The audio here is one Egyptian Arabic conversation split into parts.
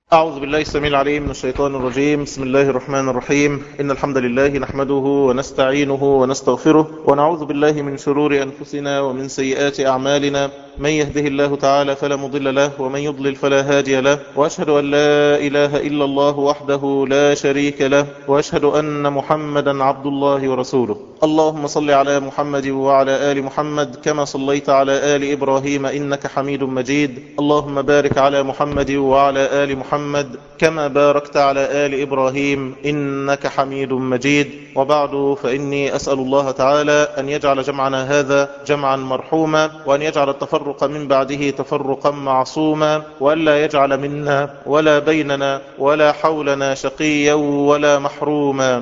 أعوذ بالله السميع العليم من الشيطان الرجيم بسم الله الرحمن الرحيم إن الحمد لله نحمده ونستعينه ونستغفره ونعوذ بالله من شرور أنفسنا ومن سيئات أعمالنا من يهده الله تعالى فلا مضل له ومن يضلل فلا هادي له وأشهد أن لا إله إلا الله وحده لا شريك له وأشهد أن محمدا عبد الله ورسوله اللهم صل على محمد وعلى آل محمد كما صليت على آل إبراهيم إنك حميد مجيد اللهم بارك على محمد وعلى آل محمد كما باركت على آل إبراهيم إنك حميد مجيد وبعد فإني أسأل الله تعالى أن يجعل جمعنا هذا جمعا مرحوما وأن يجعل التفرق من بعده تفرقا معصوما وألا يجعل منا ولا بيننا ولا حولنا شقيا ولا محروما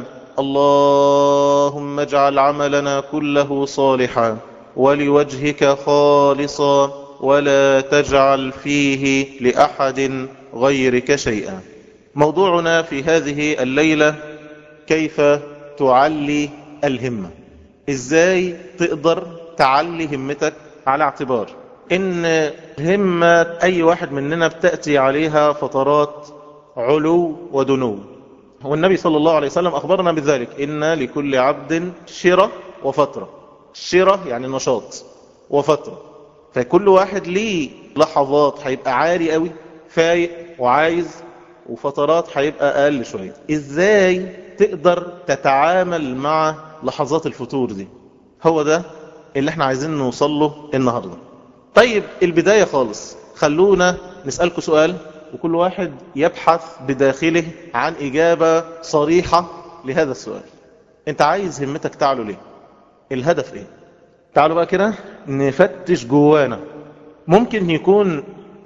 اللهم اجعل عملنا كله صالحا ولوجهك خالصا ولا تجعل فيه لأحد غيرك شيئا موضوعنا في هذه الليلة كيف تعلي الهمة ازاي تقدر تعلي همتك على اعتبار ان همة اي واحد مننا بتأتي عليها فترات علو ودنو والنبي صلى الله عليه وسلم اخبرنا بذلك ان لكل عبد شرة وفترة شرة يعني نشاط وفترة فكل واحد ليه لحظات هيبقى عالي قوي فايق وعايز وفترات هيبقى اقل شوية ازاي تقدر تتعامل مع لحظات الفتور دي هو ده اللي احنا عايزين نوصل له النهاردة طيب البداية خالص خلونا نسألكم سؤال وكل واحد يبحث بداخله عن إجابة صريحة لهذا السؤال انت عايز همتك تعلو ليه الهدف ايه تعالوا بقى كده نفتش جوانا ممكن يكون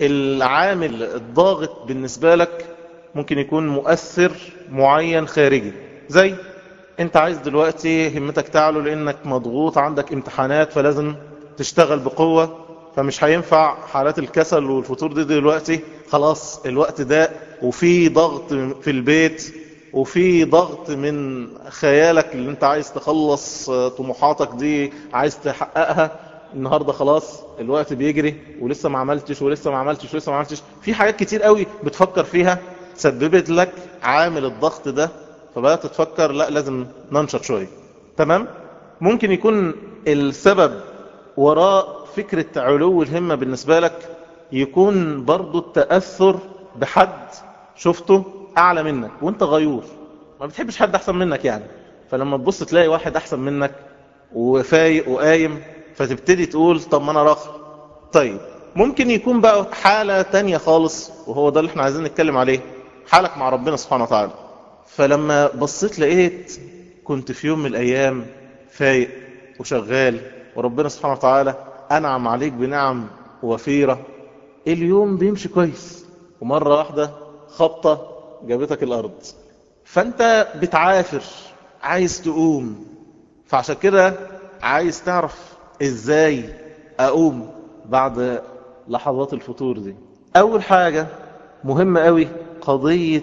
العامل الضاغط بالنسبة لك ممكن يكون مؤثر معين خارجي زي انت عايز دلوقتي همتك تعلو لانك مضغوط عندك امتحانات فلازم تشتغل بقوة فمش هينفع حالات الكسل والفتور دي دلوقتي خلاص الوقت ده وفي ضغط في البيت وفي ضغط من خيالك اللي انت عايز تخلص طموحاتك دي عايز تحققها النهاردة خلاص الوقت بيجري ولسه ما عملتش ولسه ما عملتش ولسه ما عملتش في حاجات كتير قوي بتفكر فيها سببت لك عامل الضغط ده فبدأت تفكر لا لازم ننشط شوية تمام ممكن يكون السبب وراء فكرة علو الهمة بالنسبة لك يكون برضو التأثر بحد شفته أعلى منك وانت غيور ما بتحبش حد أحسن منك يعني فلما تبص تلاقي واحد أحسن منك وفايق وقايم فتبتدي تقول طب ما أنا راخر طيب ممكن يكون بقى حالة تانية خالص وهو ده اللي احنا عايزين نتكلم عليه حالك مع ربنا سبحانه وتعالى فلما بصيت لقيت كنت في يوم من الأيام فايق وشغال وربنا سبحانه وتعالى أنعم عليك بنعم وفيرة اليوم بيمشي كويس ومرة واحدة خبطة جابتك الأرض فأنت بتعافر عايز تقوم فعشان كده عايز تعرف إزاي أقوم بعد لحظات الفطور دي أول حاجة مهمة قوي قضية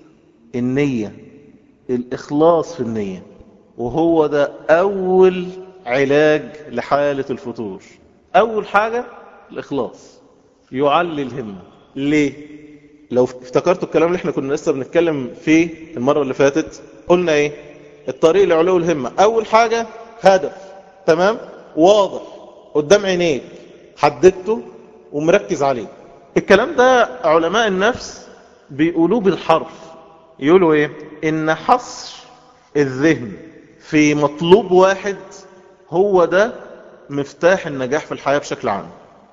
النية الإخلاص في النية وهو ده أول علاج لحالة الفطور أول حاجة الإخلاص يعلي الهمة ليه؟ لو افتكرتوا الكلام اللي احنا كنا لسه بنتكلم فيه المرة اللي فاتت قلنا ايه الطريق لعلو الهمة أول حاجة هدف تمام واضح قدام عينيك حددته ومركز عليه الكلام ده علماء النفس بيقولوه بالحرف يقولوا ايه ان حصر الذهن في مطلوب واحد هو ده مفتاح النجاح في الحياة بشكل عام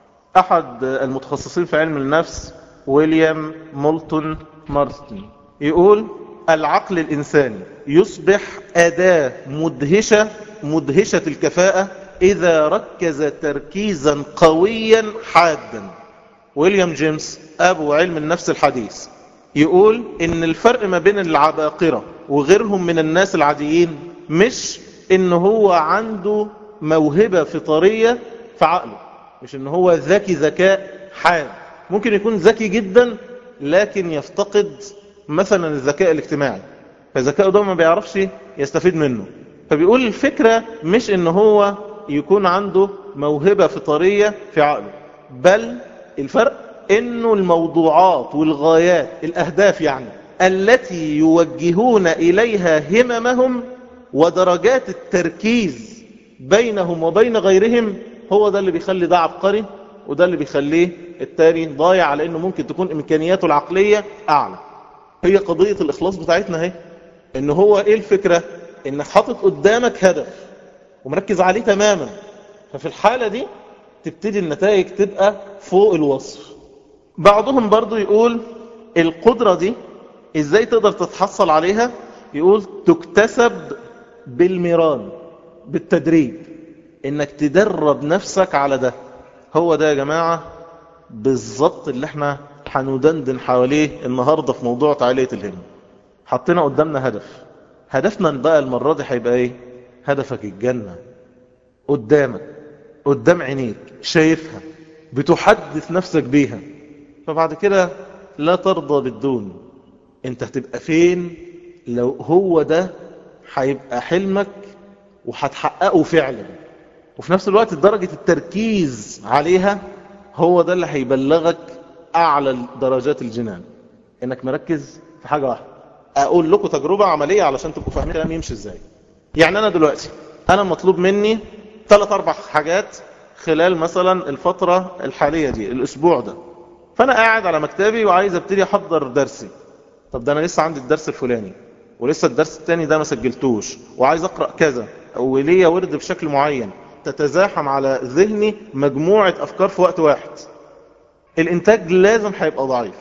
احد المتخصصين في علم النفس ويليام مولتون مارستن يقول العقل الانساني يصبح اداة مدهشة مدهشة الكفاءة اذا ركز تركيزا قويا حادا ويليام جيمس ابو علم النفس الحديث يقول ان الفرق ما بين العباقرة وغيرهم من الناس العاديين مش ان هو عنده موهبة فطرية في عقله مش ان هو ذكي ذكاء حاد ممكن يكون ذكي جدا لكن يفتقد مثلا الذكاء الاجتماعي فذكاءه ده ما بيعرفش يستفيد منه فبيقول الفكرة مش ان هو يكون عنده موهبة فطرية في عقله بل الفرق انه الموضوعات والغايات الاهداف يعني التي يوجهون اليها هممهم ودرجات التركيز بينهم وبين غيرهم هو ده اللي بيخلي ده عبقري وده اللي بيخليه التاني ضايع على انه ممكن تكون امكانياته العقلية اعلى هي قضية الاخلاص بتاعتنا اهي ان هو ايه الفكرة انك حاطط قدامك هدف ومركز عليه تماما ففي الحالة دي تبتدي النتائج تبقى فوق الوصف بعضهم برضو يقول القدرة دي ازاي تقدر تتحصل عليها يقول تكتسب بالميران بالتدريب انك تدرب نفسك على ده هو ده يا جماعة بالظبط اللي احنا هندندن حواليه النهاردة في موضوع تعالية الهم حطينا قدامنا هدف هدفنا بقى المرة دي هيبقى ايه هدفك الجنة قدامك قدام عينيك شايفها بتحدث نفسك بيها فبعد كده لا ترضى بالدون انت هتبقى فين لو هو ده هيبقى حلمك وهتحققه فعلا وفي نفس الوقت درجة التركيز عليها هو ده اللي هيبلغك اعلى درجات الجنان انك مركز في حاجة واحدة اقول لكم تجربة عملية علشان تبقوا فاهمين الكلام يمشي ازاي يعني انا دلوقتي انا مطلوب مني ثلاث اربع حاجات خلال مثلا الفترة الحالية دي الاسبوع ده فانا قاعد على مكتبي وعايز ابتدي احضر درسي طب ده انا لسه عندي الدرس الفلاني ولسه الدرس التاني ده ما سجلتوش وعايز اقرأ كذا وليا ورد بشكل معين تتزاحم على ذهني مجموعة افكار في وقت واحد الانتاج لازم هيبقى ضعيف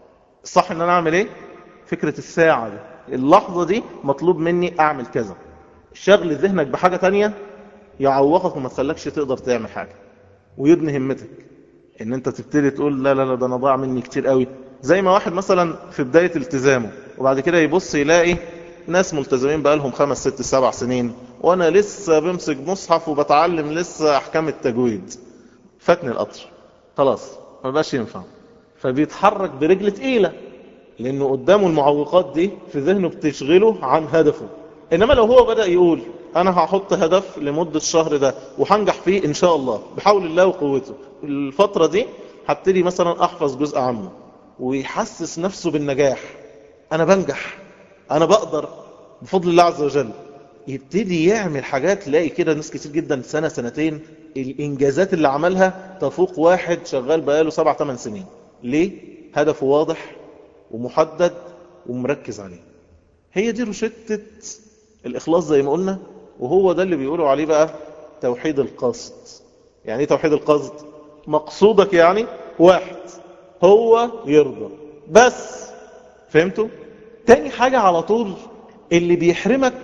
صح ان انا اعمل ايه فكرة الساعة دي اللحظة دي مطلوب مني اعمل كذا شغل ذهنك بحاجة تانية يعوقك وما تخلكش تقدر تعمل حاجة ويبني همتك ان انت تبتدي تقول لا لا لا ده انا ضاع مني كتير قوي زي ما واحد مثلا في بداية التزامه وبعد كده يبص يلاقي ناس ملتزمين بقالهم خمس ست سبع سنين وانا لسه بمسك مصحف وبتعلم لسه احكام التجويد فاتني القطر خلاص ما بقاش ينفع فبيتحرك برجل تقيلة لانه قدامه المعوقات دي في ذهنه بتشغله عن هدفه انما لو هو بدأ يقول انا هحط هدف لمدة الشهر ده وهنجح فيه ان شاء الله بحول الله وقوته الفترة دي هبتدي مثلا احفظ جزء عامه ويحسس نفسه بالنجاح انا بنجح انا بقدر بفضل الله عز وجل يبتدي يعمل حاجات تلاقي كده ناس كتير جدا سنة سنتين الانجازات اللي عملها تفوق واحد شغال بقاله سبع ثمان سنين ليه هدفه واضح ومحدد ومركز عليه هي دي روشتة الاخلاص زي ما قلنا وهو ده اللي بيقولوا عليه بقى توحيد القصد يعني ايه توحيد القصد مقصودك يعني واحد هو يرضى بس فهمتوا تاني حاجة على طول اللي بيحرمك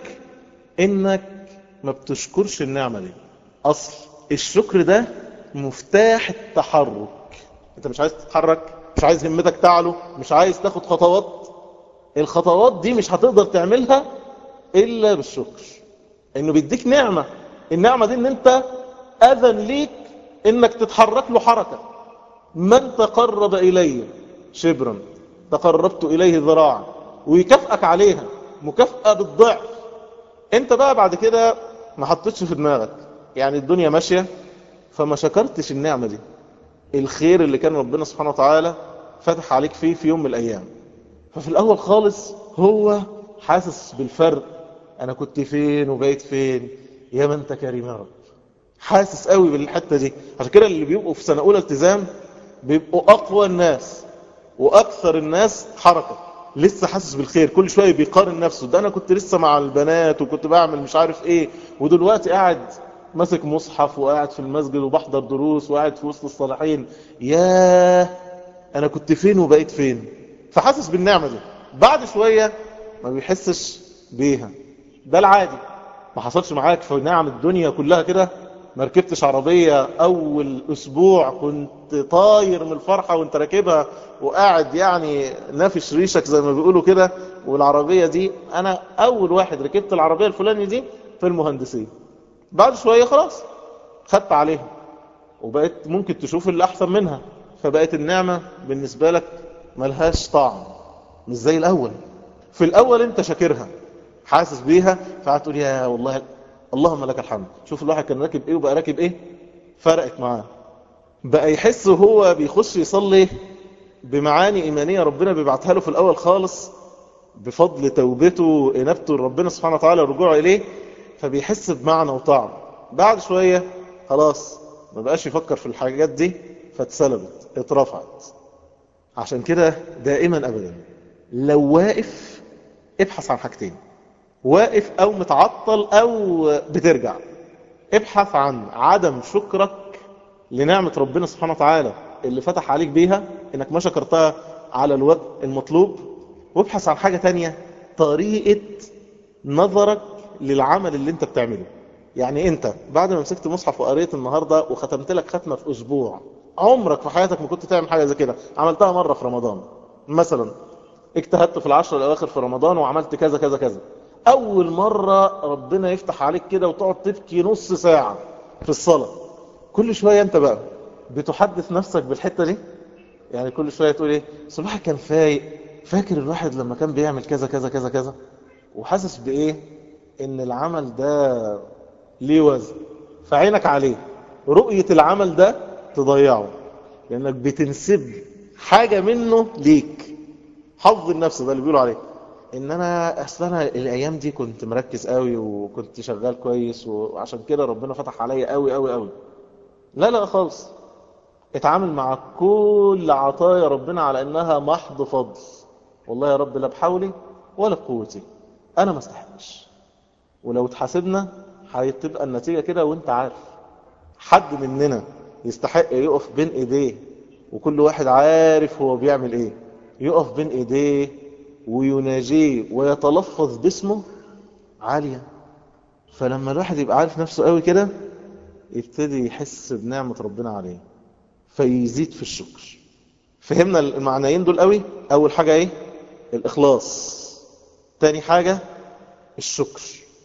انك ما بتشكرش النعمة دي اصل الشكر ده مفتاح التحرك انت مش عايز تتحرك مش عايز همتك تعلو مش عايز تاخد خطوات الخطوات دي مش هتقدر تعملها الا بالشكر انه بيديك نعمة النعمة دي ان انت اذن ليك انك تتحرك له حركة من تقرب الي شبرا تقربت اليه ذراعا ويكافئك عليها مكافأة بالضعف انت بقى بعد كده ما حطيتش في دماغك يعني الدنيا ماشية فما شكرتش النعمة دي الخير اللي كان ربنا سبحانه وتعالى فتح عليك فيه في يوم من الايام ففي الاول خالص هو حاسس بالفرق انا كنت فين وبقيت فين يا من انت كريم يا رب حاسس قوي بالحتة دي عشان كده اللي بيبقوا في سنة اولى التزام بيبقوا اقوى الناس واكثر الناس حركة لسه حاسس بالخير كل شوية بيقارن نفسه ده انا كنت لسه مع البنات وكنت بعمل مش عارف ايه ودلوقتي قاعد ماسك مصحف وقاعد في المسجد وبحضر دروس وقاعد في وسط الصالحين ياه انا كنت فين وبقيت فين فحاسس بالنعمة دي بعد شوية ما بيحسش بيها ده العادي ما حصلش معاك في نعم الدنيا كلها كده ما ركبتش عربية اول اسبوع كنت طاير من الفرحة وانت راكبها وقاعد يعني نافش ريشك زي ما بيقولوا كده والعربية دي انا اول واحد ركبت العربية الفلانية دي في المهندسية بعد شوية خلاص خدت عليها وبقيت ممكن تشوف اللي احسن منها فبقت النعمة بالنسبة لك ملهاش طعم مش زي الاول في الاول انت شاكرها حاسس بيها فهتقول يا والله اللهم لك الحمد شوف الواحد كان راكب ايه وبقى راكب ايه فرقت معاه بقى يحس وهو بيخش يصلي بمعاني إيمانية ربنا بيبعتها له في الأول خالص بفضل توبته وإنابته لربنا سبحانه وتعالى ورجوعه إليه فبيحس بمعنى وطعم بعد شوية خلاص ما بقاش يفكر في الحاجات دي فاتسلبت اترفعت عشان كده دائما أبدا لو واقف ابحث عن حاجتين واقف أو متعطل أو بترجع ابحث عن عدم شكرك لنعمة ربنا سبحانه وتعالى اللي فتح عليك بيها انك ما شكرتها على الوقت المطلوب وابحث عن حاجة تانية طريقة نظرك للعمل اللي انت بتعمله يعني انت بعد ما مسكت مصحف وقريت النهاردة وختمت لك ختمة في اسبوع عمرك في حياتك ما كنت تعمل حاجة زي كده عملتها مرة في رمضان مثلا اجتهدت في العشر الاواخر في رمضان وعملت كذا كذا كذا اول مرة ربنا يفتح عليك كده وتقعد تبكي نص ساعة في الصلاة كل شوية انت بقى بتحدث نفسك بالحتة دي يعني كل شوية تقول ايه صباحك كان فايق فاكر الواحد لما كان بيعمل كذا كذا كذا كذا وحاسس بايه ان العمل ده ليه وزن فعينك عليه رؤية العمل ده تضيعه لانك بتنسب حاجة منه ليك حظ النفس ده اللي بيقولوا عليه ان انا اصل انا الايام دي كنت مركز قوي وكنت شغال كويس وعشان كده ربنا فتح عليا قوي قوي قوي لا لا خالص اتعامل مع كل عطايا ربنا على انها محض فضل والله يا رب لا بحولي ولا بقوتي انا ما استحقش ولو اتحاسبنا هتبقى النتيجة كده وانت عارف حد مننا يستحق يقف بين ايديه وكل واحد عارف هو بيعمل ايه يقف بين ايديه ويناجيه ويتلفظ باسمه عالية فلما الواحد يبقى عارف نفسه قوي كده يبتدي يحس بنعمة ربنا عليه فيزيد في الشكر فهمنا المعنيين دول قوي اول حاجة ايه الاخلاص تاني حاجة الشكر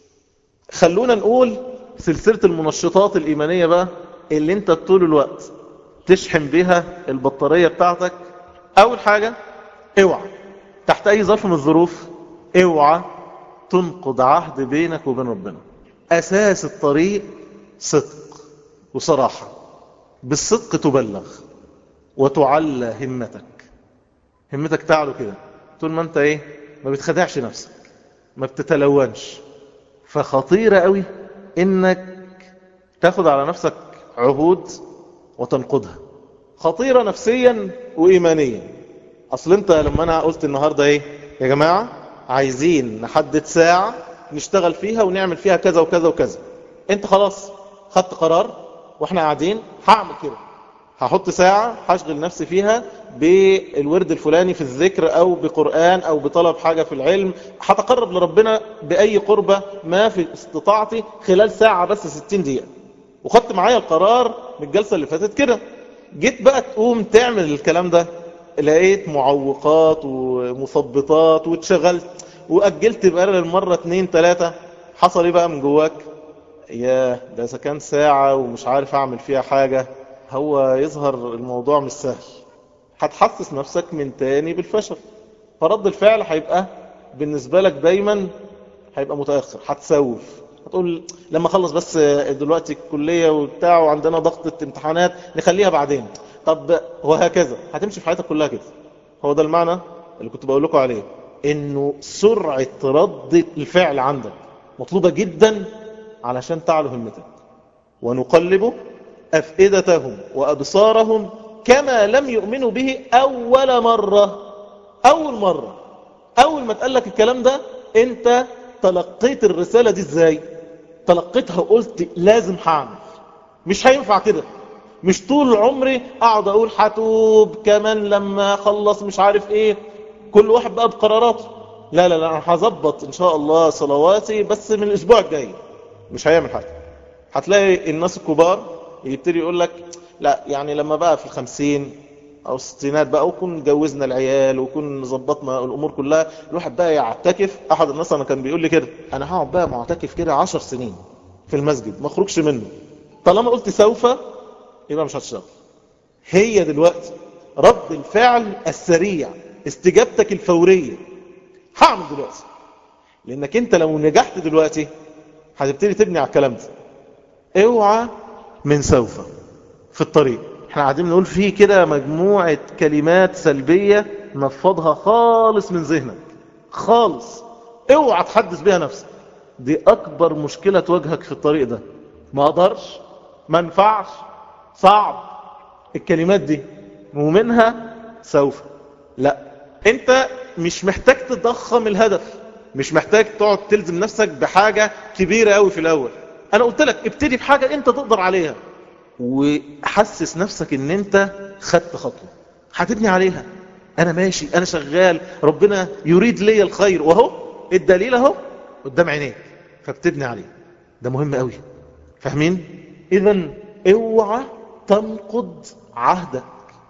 خلونا نقول سلسلة المنشطات الايمانية بقى اللي انت طول الوقت تشحن بها البطارية بتاعتك اول حاجة اوعى تحت اي ظرف من الظروف اوعى تنقض عهد بينك وبين ربنا اساس الطريق صدق وصراحة بالصدق تبلغ وتعلى همتك همتك تعلو كده طول ما انت ايه ما بتخدعش نفسك ما بتتلونش فخطيرة قوي انك تاخد على نفسك عهود وتنقضها خطيرة نفسيا وإيمانيا أصل أنت لما أنا قلت النهاردة إيه يا جماعة عايزين نحدد ساعة نشتغل فيها ونعمل فيها كذا وكذا وكذا أنت خلاص خدت قرار وإحنا قاعدين هعمل كده هحط ساعة هشغل نفسي فيها بالورد الفلاني في الذكر أو بقرآن أو بطلب حاجة في العلم هتقرب لربنا بأي قربة ما في استطاعتي خلال ساعة بس 60 دقيقة وخدت معايا القرار من الجلسة اللي فاتت كده جيت بقى تقوم تعمل الكلام ده لقيت معوقات ومثبطات واتشغلت وأجلت بقى المرة اتنين تلاتة حصل ايه بقى من جواك يا ده اذا كان ساعة ومش عارف اعمل فيها حاجة هو يظهر الموضوع مش سهل هتحسس نفسك من تاني بالفشل فرد الفعل هيبقى بالنسبة لك دايما هيبقى متأخر هتسوف هتقول لما اخلص بس دلوقتي الكلية وبتاع وعندنا ضغطة امتحانات نخليها بعدين طب وهكذا هتمشي في حياتك كلها كده هو ده المعنى اللي كنت بقول لكم عليه انه سرعة رد الفعل عندك مطلوبة جدا علشان تعلو همتك ونقلب أفئدتهم وأبصارهم كما لم يؤمنوا به أول مرة أول مرة أول ما تقال لك الكلام ده أنت تلقيت الرسالة دي ازاي تلقيتها وقلت لازم هعمل مش هينفع كده مش طول عمري اقعد اقول هتوب كمان لما اخلص مش عارف ايه كل واحد بقى بقراراته لا لا لا انا هظبط ان شاء الله صلواتي بس من الاسبوع الجاي مش هيعمل حاجه هتلاقي الناس الكبار يبتدي يقول لك لا يعني لما بقى في الخمسين او الستينات بقى وكون جوزنا العيال وكون ظبطنا الامور كلها الواحد بقى يعتكف احد الناس انا كان بيقول لي كده انا هقعد بقى معتكف كده عشر سنين في المسجد ما اخرجش منه طالما قلت سوف يبقى مش هتشتغل هي دلوقتي رد الفعل السريع استجابتك الفورية هعمل دلوقتي لانك انت لو نجحت دلوقتي هتبتدي تبني على الكلام ده اوعى من سوف في الطريق احنا قاعدين نقول فيه كده مجموعة كلمات سلبية نفضها خالص من ذهنك خالص اوعى تحدث بيها نفسك دي اكبر مشكلة تواجهك في الطريق ده ما اقدرش ما ينفعش صعب الكلمات دي ومنها سوف لا انت مش محتاج تضخم الهدف مش محتاج تقعد تلزم نفسك بحاجة كبيرة قوي في الاول انا قلت لك ابتدي بحاجة انت تقدر عليها وحسس نفسك ان انت خدت خطوة هتبني عليها انا ماشي انا شغال ربنا يريد لي الخير وهو الدليل اهو قدام عينيك فبتبني عليه ده مهم قوي فاهمين اذا اوعى تنقض عهدك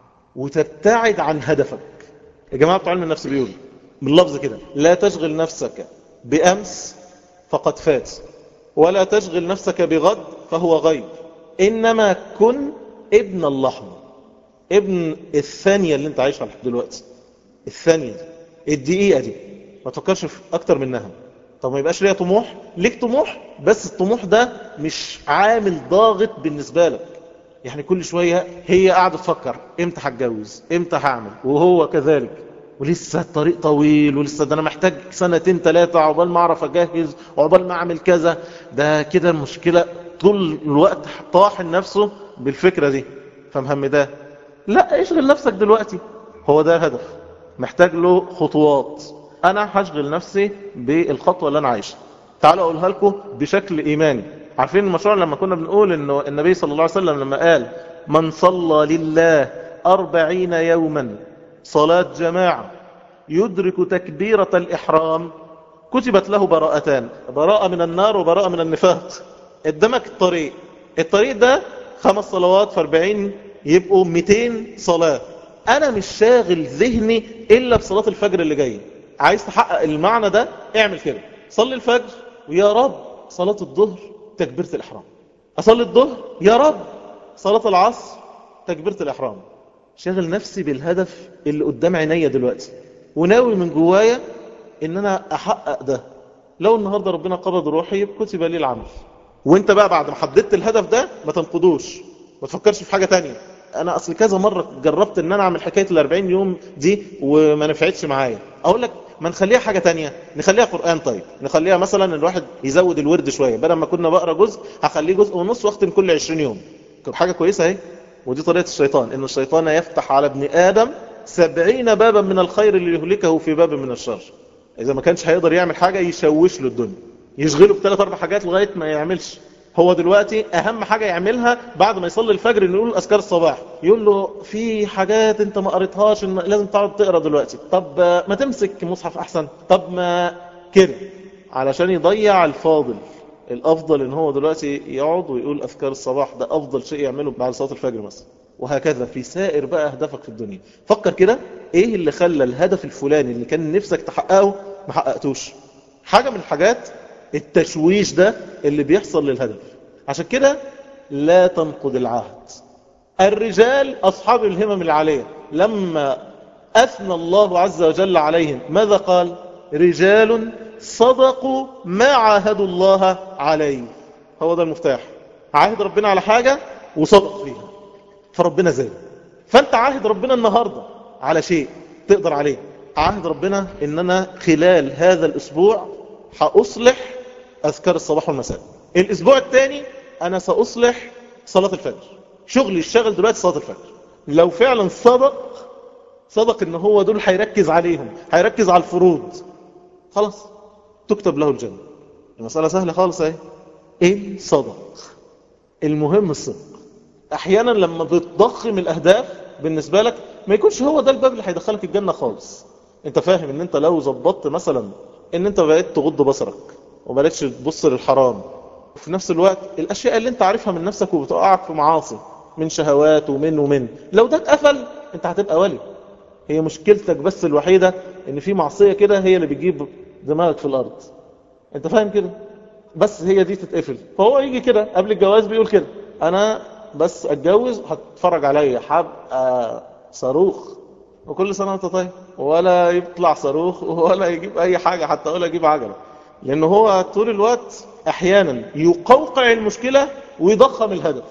وتبتعد عن هدفك يا جماعة بتوع علم النفس بيقول باللفظ كده لا تشغل نفسك بأمس فقد فات ولا تشغل نفسك بغد فهو غيب إنما كن ابن اللحظة ابن الثانية اللي انت عايشها دلوقتي الثانية دي الدقيقة دي ما تفكرش في أكتر منها طب ما يبقاش ليها طموح ليك طموح بس الطموح ده مش عامل ضاغط بالنسبة لك يعني كل شوية هي قاعدة تفكر امتى هتجوز امتى هعمل وهو كذلك ولسه الطريق طويل ولسه ده انا محتاج سنتين ثلاثة عقبال ما اعرف اجهز وعقبال ما اعمل كذا ده كده المشكلة طول الوقت طاحن نفسه بالفكرة دي فمهمداه لا اشغل نفسك دلوقتي هو ده الهدف محتاج له خطوات انا هشغل نفسي بالخطوة اللي انا عايشها تعالوا اقولها لكم بشكل ايماني عارفين المشروع لما كنا بنقول انه النبي صلى الله عليه وسلم لما قال من صلى لله أربعين يوما صلاة جماعة يدرك تكبيرة الإحرام كتبت له براءتان براءة من النار وبراءة من النفاق قدامك الطريق الطريق ده خمس صلوات في أربعين يبقوا 200 صلاة أنا مش شاغل ذهني إلا بصلاة الفجر اللي جاية عايز تحقق المعنى ده اعمل كده صلي الفجر ويا رب صلاة الظهر تكبيرة الإحرام أصلي الظهر يا رب صلاة العصر تكبيرة الإحرام شغل نفسي بالهدف اللي قدام عينيا دلوقتي وناوي من جوايا ان انا احقق ده لو النهاردة ربنا قبض روحي كتب لي العمل وانت بقى بعد ما حددت الهدف ده ما تنقضوش ما تفكرش في حاجة تانية انا اصل كذا مرة جربت ان انا اعمل حكاية الاربعين يوم دي وما نفعتش معايا اقول لك ما نخليها حاجة تانية نخليها قرآن طيب نخليها مثلا الواحد يزود الورد شوية بدل ما كنا بقرا جزء هخليه جزء ونص واختم كل 20 يوم حاجة كويسة اهي ودي طريقة الشيطان ان الشيطان يفتح على ابن ادم سبعين بابا من الخير اللي يهلكه في باب من الشر اذا ما كانش هيقدر يعمل حاجة يشوش له الدنيا يشغله بثلاث اربع حاجات لغاية ما يعملش هو دلوقتي اهم حاجة يعملها بعد ما يصلي الفجر انه يقول اذكار الصباح يقول له في حاجات انت ما قريتهاش إن لازم تقعد تقرا دلوقتي طب ما تمسك مصحف احسن طب ما كده علشان يضيع الفاضل الافضل ان هو دلوقتي يقعد ويقول اذكار الصباح ده افضل شيء يعمله بعد صلاة الفجر مثلا وهكذا في سائر بقى اهدافك في الدنيا فكر كده ايه اللي خلى الهدف الفلاني اللي كان نفسك تحققه ما حققتوش حاجة من الحاجات التشويش ده اللي بيحصل للهدف عشان كده لا تنقض العهد الرجال أصحاب الهمم العالية لما أثنى الله عز وجل عليهم ماذا قال رجال صدقوا ما عاهدوا الله عليه هو ده المفتاح عاهد ربنا على حاجة وصدق فيها فربنا زاد فانت عاهد ربنا النهاردة على شيء تقدر عليه عاهد ربنا ان انا خلال هذا الاسبوع هأصلح اذكار الصباح والمساء الاسبوع الثاني انا سأصلح صلاة الفجر شغلي الشغل دلوقتي صلاة الفجر لو فعلا صدق صدق ان هو دول هيركز عليهم هيركز على الفروض خلاص تكتب له الجنة المسألة سهلة خالص اهي ايه صدق المهم الصدق احيانا لما بتضخم الاهداف بالنسبة لك ما يكونش هو ده الباب اللي هيدخلك الجنة خالص انت فاهم ان انت لو ظبطت مثلا ان انت بقيت تغض بصرك وبقيتش تبص للحرام وفي نفس الوقت الاشياء اللي انت عارفها من نفسك وبتقعك في معاصي من شهوات ومن ومن لو ده اتقفل انت هتبقى ولي هي مشكلتك بس الوحيدة ان في معصية كده هي اللي بتجيب دماغك في الارض انت فاهم كده بس هي دي تتقفل فهو يجي كده قبل الجواز بيقول كده انا بس اتجوز هتفرج عليا هبقى صاروخ وكل سنة وانت طيب ولا يطلع صاروخ ولا يجيب اي حاجة حتى ولا يجيب عجلة لان هو طول الوقت احيانا يقوقع المشكلة ويضخم الهدف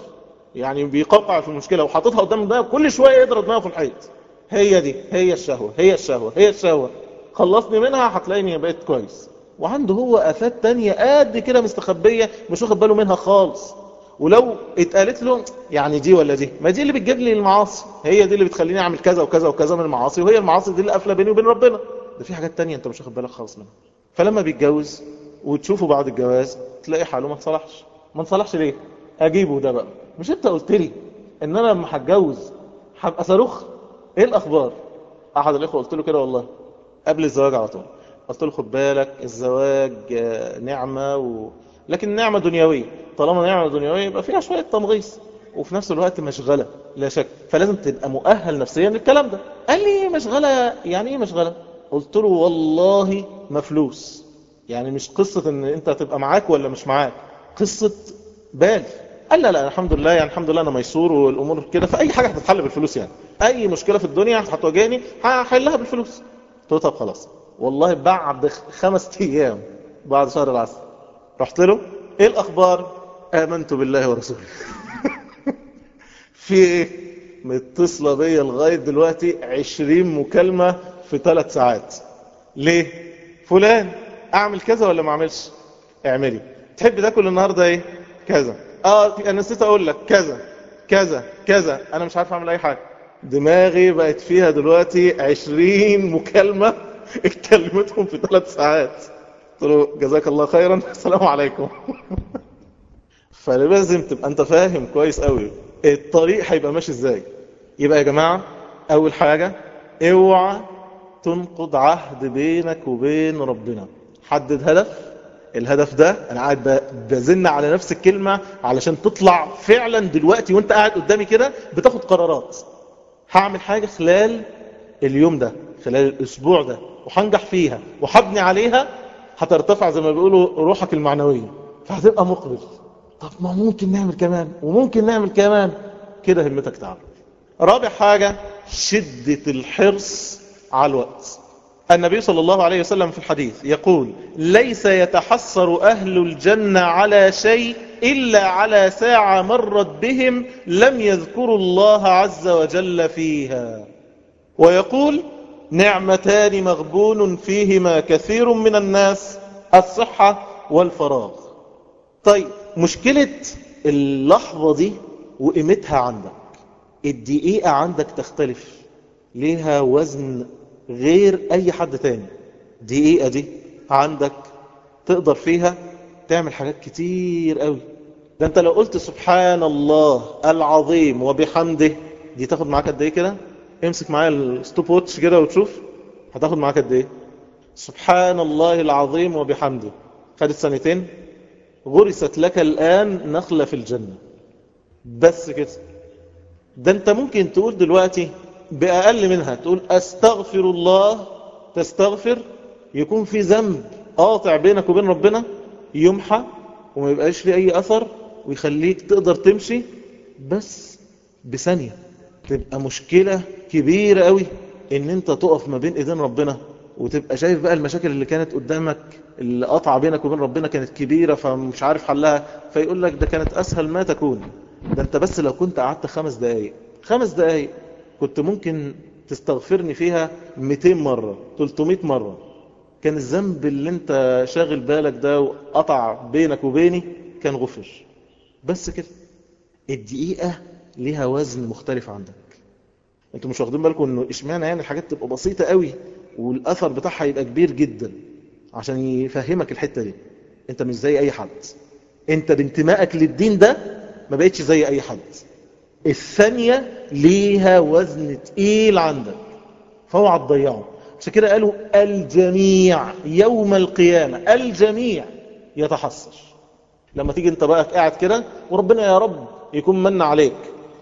يعني بيقوقع في المشكلة وحاططها قدام دماغه كل شوية يضرب دماغه في الحيط هي دي هي الشهوة هي الشهوة هي الشهوة خلصني منها هتلاقيني بقيت كويس وعنده هو آفات تانية قد كده مستخبية مش واخد باله منها خالص ولو اتقالت له يعني دي ولا دي ما دي اللي بتجيب لي المعاصي هي دي اللي بتخليني اعمل كذا وكذا وكذا من المعاصي وهي المعاصي دي اللي قافله بيني وبين ربنا ده في حاجات تانية انت مش واخد بالك خالص منها فلما بيتجوز وتشوفه بعد الجواز تلاقي حاله ما تصلحش ما تصلحش ليه اجيبه ده بقى مش انت قلت لي ان انا لما هتجوز هبقى صاروخ ايه الاخبار احد الاخوه قلت له كده والله قبل الزواج على طول قلت له خد بالك الزواج نعمه و... لكن نعمه دنيويه طالما نعمه دنيويه يبقى فيها شويه تمغيص وفي نفس الوقت مشغله لا شك فلازم تبقى مؤهل نفسيا للكلام ده قال لي مشغله يعني ايه مشغله قلت له والله ما فلوس يعني مش قصة ان انت هتبقى معاك ولا مش معاك قصة بال قال لا لا الحمد لله يعني الحمد لله انا ميسور والامور كده فاي حاجة هتتحل بالفلوس يعني اي مشكلة في الدنيا هتواجهني هحلها بالفلوس قلت له طب خلاص والله بعد خمس ايام بعد شهر العسل رحت له ايه الاخبار امنت بالله ورسوله في ايه متصلة بيا لغاية دلوقتي عشرين مكالمة في ثلاث ساعات ليه فلان اعمل كذا ولا ما اعملش اعملي تحب تاكل النهارده ايه كذا اه انا نسيت اقول لك كذا كذا كذا انا مش عارف اعمل اي حاجه دماغي بقت فيها دلوقتي عشرين مكالمه اتكلمتهم في ثلاث ساعات قلت له جزاك الله خيرا السلام عليكم فلازم تبقى انت فاهم كويس قوي الطريق هيبقى ماشي ازاي يبقى يا جماعه اول حاجه اوعى تنقض عهد بينك وبين ربنا حدد هدف الهدف ده انا قاعد بزن على نفس الكلمة علشان تطلع فعلا دلوقتي وانت قاعد قدامي كده بتاخد قرارات هعمل حاجة خلال اليوم ده خلال الاسبوع ده وهنجح فيها وهبني عليها هترتفع زي ما بيقولوا روحك المعنوية فهتبقى مقبل طب ما ممكن نعمل كمان وممكن نعمل كمان كده همتك تعالى رابع حاجة شدة الحرص على الوقت النبي صلى الله عليه وسلم في الحديث يقول ليس يتحسر أهل الجنة على شيء إلا على ساعة مرت بهم لم يذكروا الله عز وجل فيها ويقول نعمتان مغبون فيهما كثير من الناس الصحة والفراغ طيب مشكلة اللحظة دي وقيمتها عندك الدقيقة عندك تختلف ليها وزن غير اي حد تاني دقيقة دي عندك تقدر فيها تعمل حاجات كتير قوي ده انت لو قلت سبحان الله العظيم وبحمده دي تاخد معاك قد ايه كده امسك معايا الستوب ووتش كده وتشوف هتاخد معاك قد ايه سبحان الله العظيم وبحمده خدت سنتين غرست لك الآن نخلة في الجنة بس كده ده انت ممكن تقول دلوقتي بأقل منها تقول أستغفر الله تستغفر يكون في ذنب قاطع بينك وبين ربنا يمحى وما يبقاش ليه أي أثر ويخليك تقدر تمشي بس بثانية تبقى مشكلة كبيرة قوي ان انت تقف ما بين ايدين ربنا وتبقى شايف بقى المشاكل اللي كانت قدامك اللي قطع بينك وبين ربنا كانت كبيرة فمش عارف حلها فيقول لك ده كانت أسهل ما تكون ده انت بس لو كنت قعدت خمس دقايق خمس دقايق كنت ممكن تستغفرني فيها 200 مرة 300 مرة كان الذنب اللي انت شاغل بالك ده وقطع بينك وبيني كان غفر بس كده الدقيقة ليها وزن مختلف عندك انتوا مش واخدين بالكم انه اشمعنى يعني الحاجات تبقى بسيطة قوي والاثر بتاعها يبقى كبير جدا عشان يفهمك الحتة دي انت مش زي اي حد انت بانتمائك للدين ده ما بقتش زي اي حد الثانية ليها وزن تقيل عندك فاوعى تضيعه عشان كده قالوا الجميع يوم القيامة الجميع يتحسر لما تيجي انت بقى قاعد كده وربنا يا رب يكون من عليك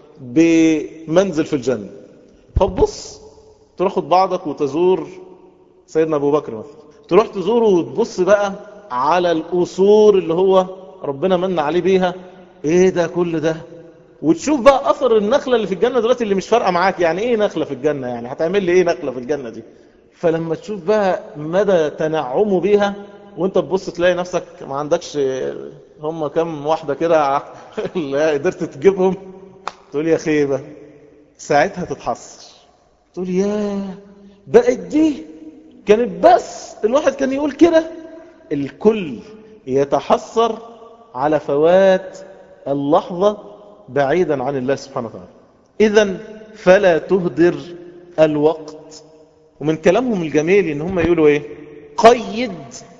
بمنزل في الجنة فبص تروح خد بعضك وتزور سيدنا ابو بكر مثلا تروح تزوره وتبص بقى على القصور اللي هو ربنا من عليه بيها ايه ده كل ده وتشوف بقى اثر النخلة اللي في الجنة دلوقتي اللي مش فارقة معاك يعني ايه نخلة في الجنة يعني هتعمل لي ايه نخلة في الجنة دي فلما تشوف بقى مدى تنعمه بيها وانت تبص تلاقي نفسك ما عندكش هم كم واحدة كده اللي قدرت تجيبهم تقول يا خيبة ساعتها تتحسر تقول يا بقت دي كانت بس الواحد كان يقول كده الكل يتحسر على فوات اللحظة بعيدا عن الله سبحانه وتعالى إذا فلا تهدر الوقت ومن كلامهم الجميل إن هم يقولوا إيه قيد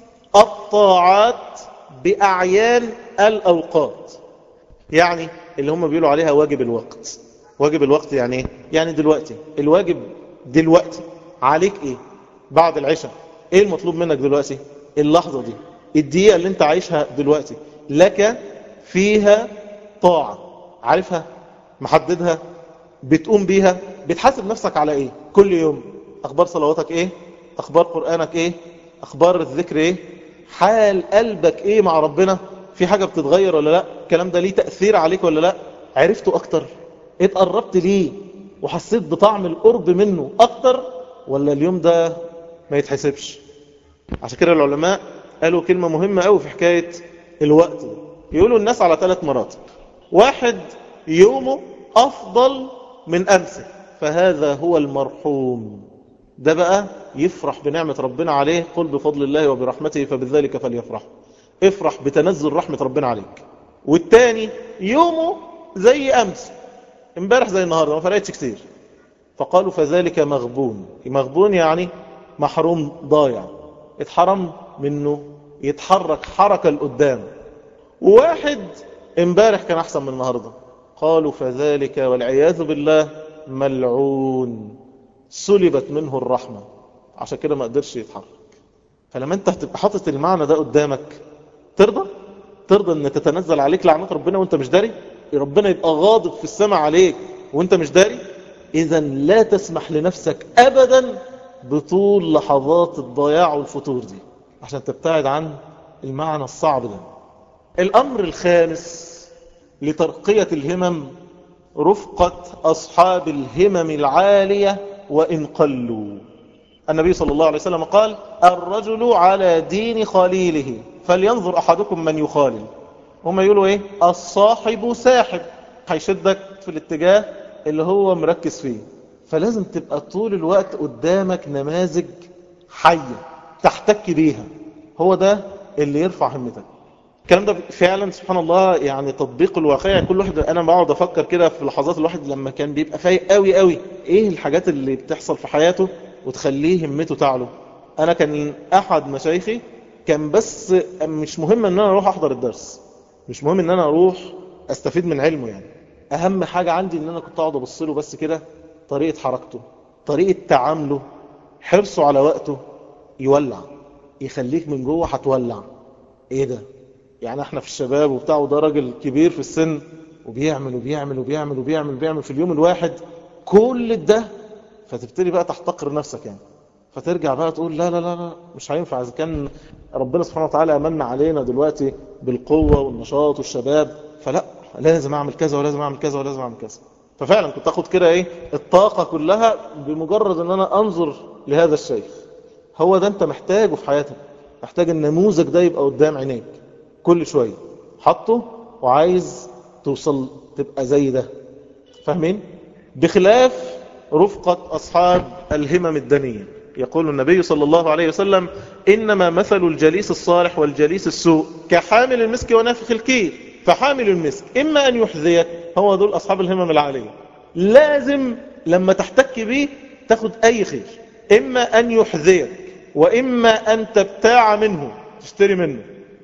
الطاعات بأعيان الأوقات يعني اللي هم بيقولوا عليها واجب الوقت واجب الوقت يعني ايه يعني دلوقتي الواجب دلوقتي عليك ايه بعد العشاء ايه المطلوب منك دلوقتي اللحظة دي الدقيقة اللي انت عايشها دلوقتي لك فيها طاعة عارفها محددها بتقوم بيها بتحاسب نفسك على ايه كل يوم اخبار صلواتك ايه اخبار قرآنك ايه اخبار الذكر ايه حال قلبك ايه مع ربنا في حاجة بتتغير ولا لا الكلام ده ليه تأثير عليك ولا لا عرفته اكتر اتقربت ليه وحسيت بطعم القرب منه اكتر ولا اليوم ده ما يتحسبش عشان كده العلماء قالوا كلمة مهمة قوي في حكاية الوقت ده يقولوا الناس على ثلاث مراتب واحد يومه افضل من امسه فهذا هو المرحوم ده بقى يفرح بنعمة ربنا عليه قل بفضل الله وبرحمته فبذلك فليفرح افرح بتنزل رحمة ربنا عليك والتاني يومه زي امس امبارح زي النهاردة ما فرقتش كتير فقالوا فذلك مغبون مغبون يعني محروم ضايع اتحرم منه يتحرك حركة لقدام وواحد امبارح كان احسن من النهاردة قالوا فذلك والعياذ بالله ملعون سلبت منه الرحمة عشان كده ما قدرش يتحرك فلما انت هتبقى حاطط المعنى ده قدامك ترضى ترضى ان تتنزل عليك لعنات ربنا وانت مش داري ربنا يبقى غاضب في السماء عليك وانت مش داري اذا لا تسمح لنفسك ابدا بطول لحظات الضياع والفتور دي عشان تبتعد عن المعنى الصعب ده الامر الخامس لترقية الهمم رفقة اصحاب الهمم العالية وان قلوا النبي صلى الله عليه وسلم قال الرجل على دين خليله فلينظر احدكم من يخالل هم يقولوا ايه الصاحب ساحب هيشدك في الاتجاه اللي هو مركز فيه فلازم تبقى طول الوقت قدامك نماذج حية تحتك بيها هو ده اللي يرفع همتك الكلام ده فعلا سبحان الله يعني تطبيق الواقع كل واحد انا بقعد افكر كده في لحظات الواحد لما كان بيبقى فايق قوي قوي ايه الحاجات اللي بتحصل في حياته وتخليه همته تعلو انا كان احد مشايخي كان بس مش مهم ان انا اروح احضر الدرس مش مهم ان انا اروح استفيد من علمه يعني اهم حاجة عندي ان انا كنت اقعد ابص له بس كده طريقة حركته طريقة تعامله حرصه على وقته يولع يخليك من جوه هتولع ايه ده يعني احنا في الشباب وبتاع وده راجل كبير في السن وبيعمل وبيعمل وبيعمل وبيعمل وبيعمل في اليوم الواحد كل ده فتبتدي بقى تحتقر نفسك يعني فترجع بقى تقول لا لا لا لا مش هينفع اذا كان ربنا سبحانه وتعالى امن علينا دلوقتي بالقوة والنشاط والشباب فلا لازم اعمل كذا ولازم اعمل كذا ولازم اعمل كذا ففعلا كنت اخد كده ايه الطاقة كلها بمجرد ان انا انظر لهذا الشيخ هو ده انت محتاجه في حياتك محتاج النموذج ده يبقى قدام عينيك كل شوية حطه وعايز توصل تبقى زي ده فاهمين بخلاف رفقة أصحاب الهمم الدنية يقول النبي صلى الله عليه وسلم إنما مثل الجليس الصالح والجليس السوء كحامل المسك ونافخ الكير فحامل المسك إما أن يحذيك هو دول أصحاب الهمم العالية لازم لما تحتك به تاخد أي خير إما أن يحذيك وإما أن تبتاع منه تشتري منه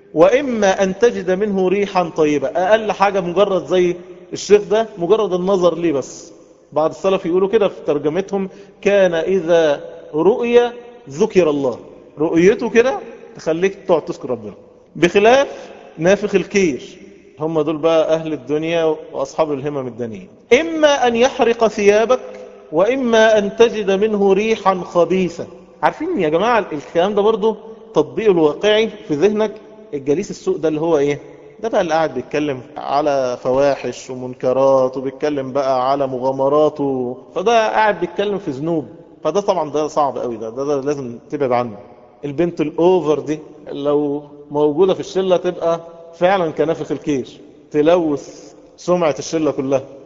وإما أن تجد منه ريحا طيبة أقل حاجة مجرد زي الشيخ ده مجرد النظر ليه بس بعض السلف يقولوا كده في ترجمتهم كان إذا رؤية ذكر الله رؤيته كده تخليك تقعد تذكر ربنا بخلاف نافخ الكير هم دول بقى أهل الدنيا وأصحاب الهمم الدنيا إما أن يحرق ثيابك وإما أن تجد منه ريحا خبيثة عارفين يا جماعة الكلام ده برضو تطبيق الواقعي في ذهنك الجليس السوء ده اللي هو ايه ده بقى اللي قاعد بيتكلم على فواحش ومنكرات وبيتكلم بقى على مغامرات و... فده قاعد بيتكلم في ذنوب فده طبعا ده صعب قوي ده, ده, ده لازم تبعد عنه البنت الاوفر دي لو موجودة في الشلة تبقى فعلا كنافخ الكير تلوث سمعة الشلة كلها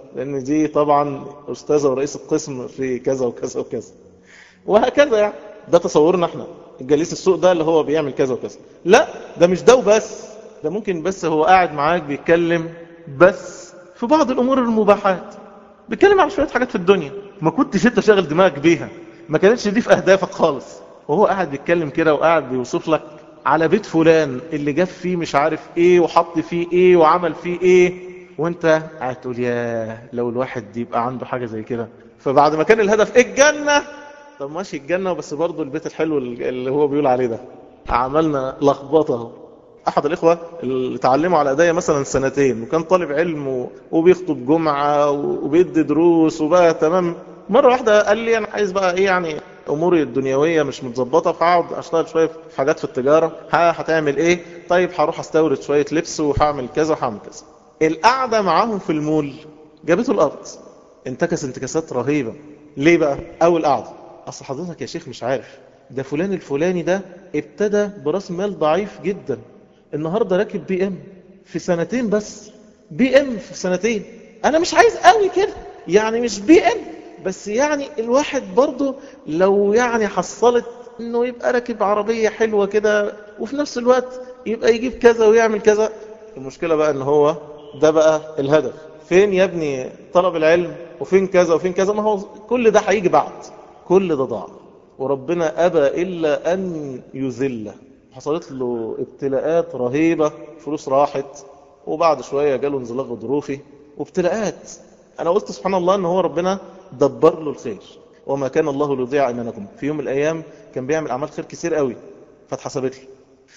لان دي طبعا استاذة ورئيس القسم في كذا وكذا وكذا وهكذا يعني ده تصورنا احنا الجليس السوق ده اللي هو بيعمل كذا وكذا لا ده مش ده وبس ده ممكن بس هو قاعد معاك بيتكلم بس في بعض الامور المباحات بيتكلم على شوية حاجات في الدنيا ما كنتش انت شاغل دماغك بيها ما كانتش دي في اهدافك خالص وهو قاعد بيتكلم كده وقاعد بيوصف لك على بيت فلان اللي جاب فيه مش عارف ايه وحط فيه ايه وعمل فيه ايه وانت قاعد تقول يا لو الواحد يبقى عنده حاجة زي كده فبعد ما كان الهدف ايه الجنة طب ماشي الجنة بس برضه البيت الحلو اللي هو بيقول عليه ده عملنا لخبطه احد الاخوة اللي اتعلموا على ايديا مثلا سنتين وكان طالب علم وبيخطب جمعة وبيدي دروس وبقى تمام مرة واحدة قال لي انا عايز بقى ايه يعني اموري الدنيوية مش متظبطة فهقعد اشتغل شوية في حاجات في التجارة ها هتعمل ايه طيب هروح استورد شوية لبس وهعمل كذا وهعمل كذا القعدة معاهم في المول جابته الارض انتكس انتكاسات رهيبة ليه بقى اول قعدة اصل حضرتك يا شيخ مش عارف ده فلان الفلاني ده ابتدى براس مال ضعيف جدا النهاردة راكب بي ام في سنتين بس بي ام في سنتين انا مش عايز قوي كده يعني مش بي ام بس يعني الواحد برضه لو يعني حصلت انه يبقى راكب عربية حلوة كده وفي نفس الوقت يبقى يجيب كذا ويعمل كذا المشكلة بقى ان هو ده بقى الهدف فين يا ابني طلب العلم وفين كذا وفين كذا ما هو كل ده هيجي بعد كل ده ضاع وربنا أبى إلا أن يذله حصلت له ابتلاءات رهيبة فلوس راحت وبعد شوية جاله انزلاق غضروفي وابتلاءات أنا قلت سبحان الله أن هو ربنا دبر له الخير وما كان الله ليضيع إيمانكم في يوم من الأيام كان بيعمل أعمال خير كتير قوي فاتحسبت له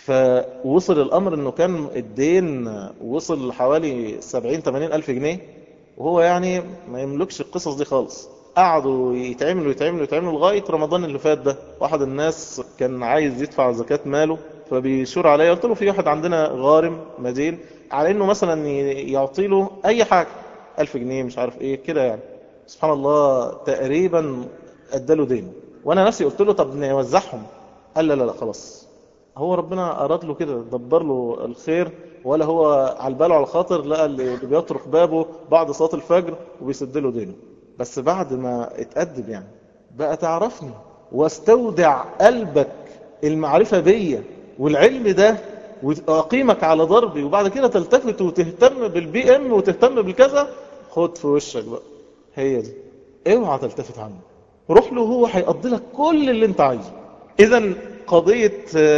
فوصل الأمر أنه كان الدين وصل لحوالي 70 80 ألف جنيه وهو يعني ما يملكش القصص دي خالص قعدوا يتعملوا يتعملوا يتعملوا لغاية رمضان اللي فات ده واحد الناس كان عايز يدفع زكاة ماله فبيشور عليا قلت له في واحد عندنا غارم مدين على انه مثلا يعطي له اي حاجة الف جنيه مش عارف ايه كده يعني سبحان الله تقريبا اداله دين وانا نفسي قلت له طب نوزعهم قال لا لا لا خلاص هو ربنا اراد له كده دبر له الخير ولا هو على البال على الخاطر لقى اللي بيطرق بابه بعد صلاة الفجر وبيسد له دينه بس بعد ما اتأدب يعني بقى تعرفني واستودع قلبك المعرفة بيا والعلم ده وأقيمك على ضربي وبعد كده تلتفت وتهتم بالبي ام وتهتم بالكذا خد في وشك بقى هي دي اوعى تلتفت عنه روح له هو هيقضي لك كل اللي انت عايزه اذا قضية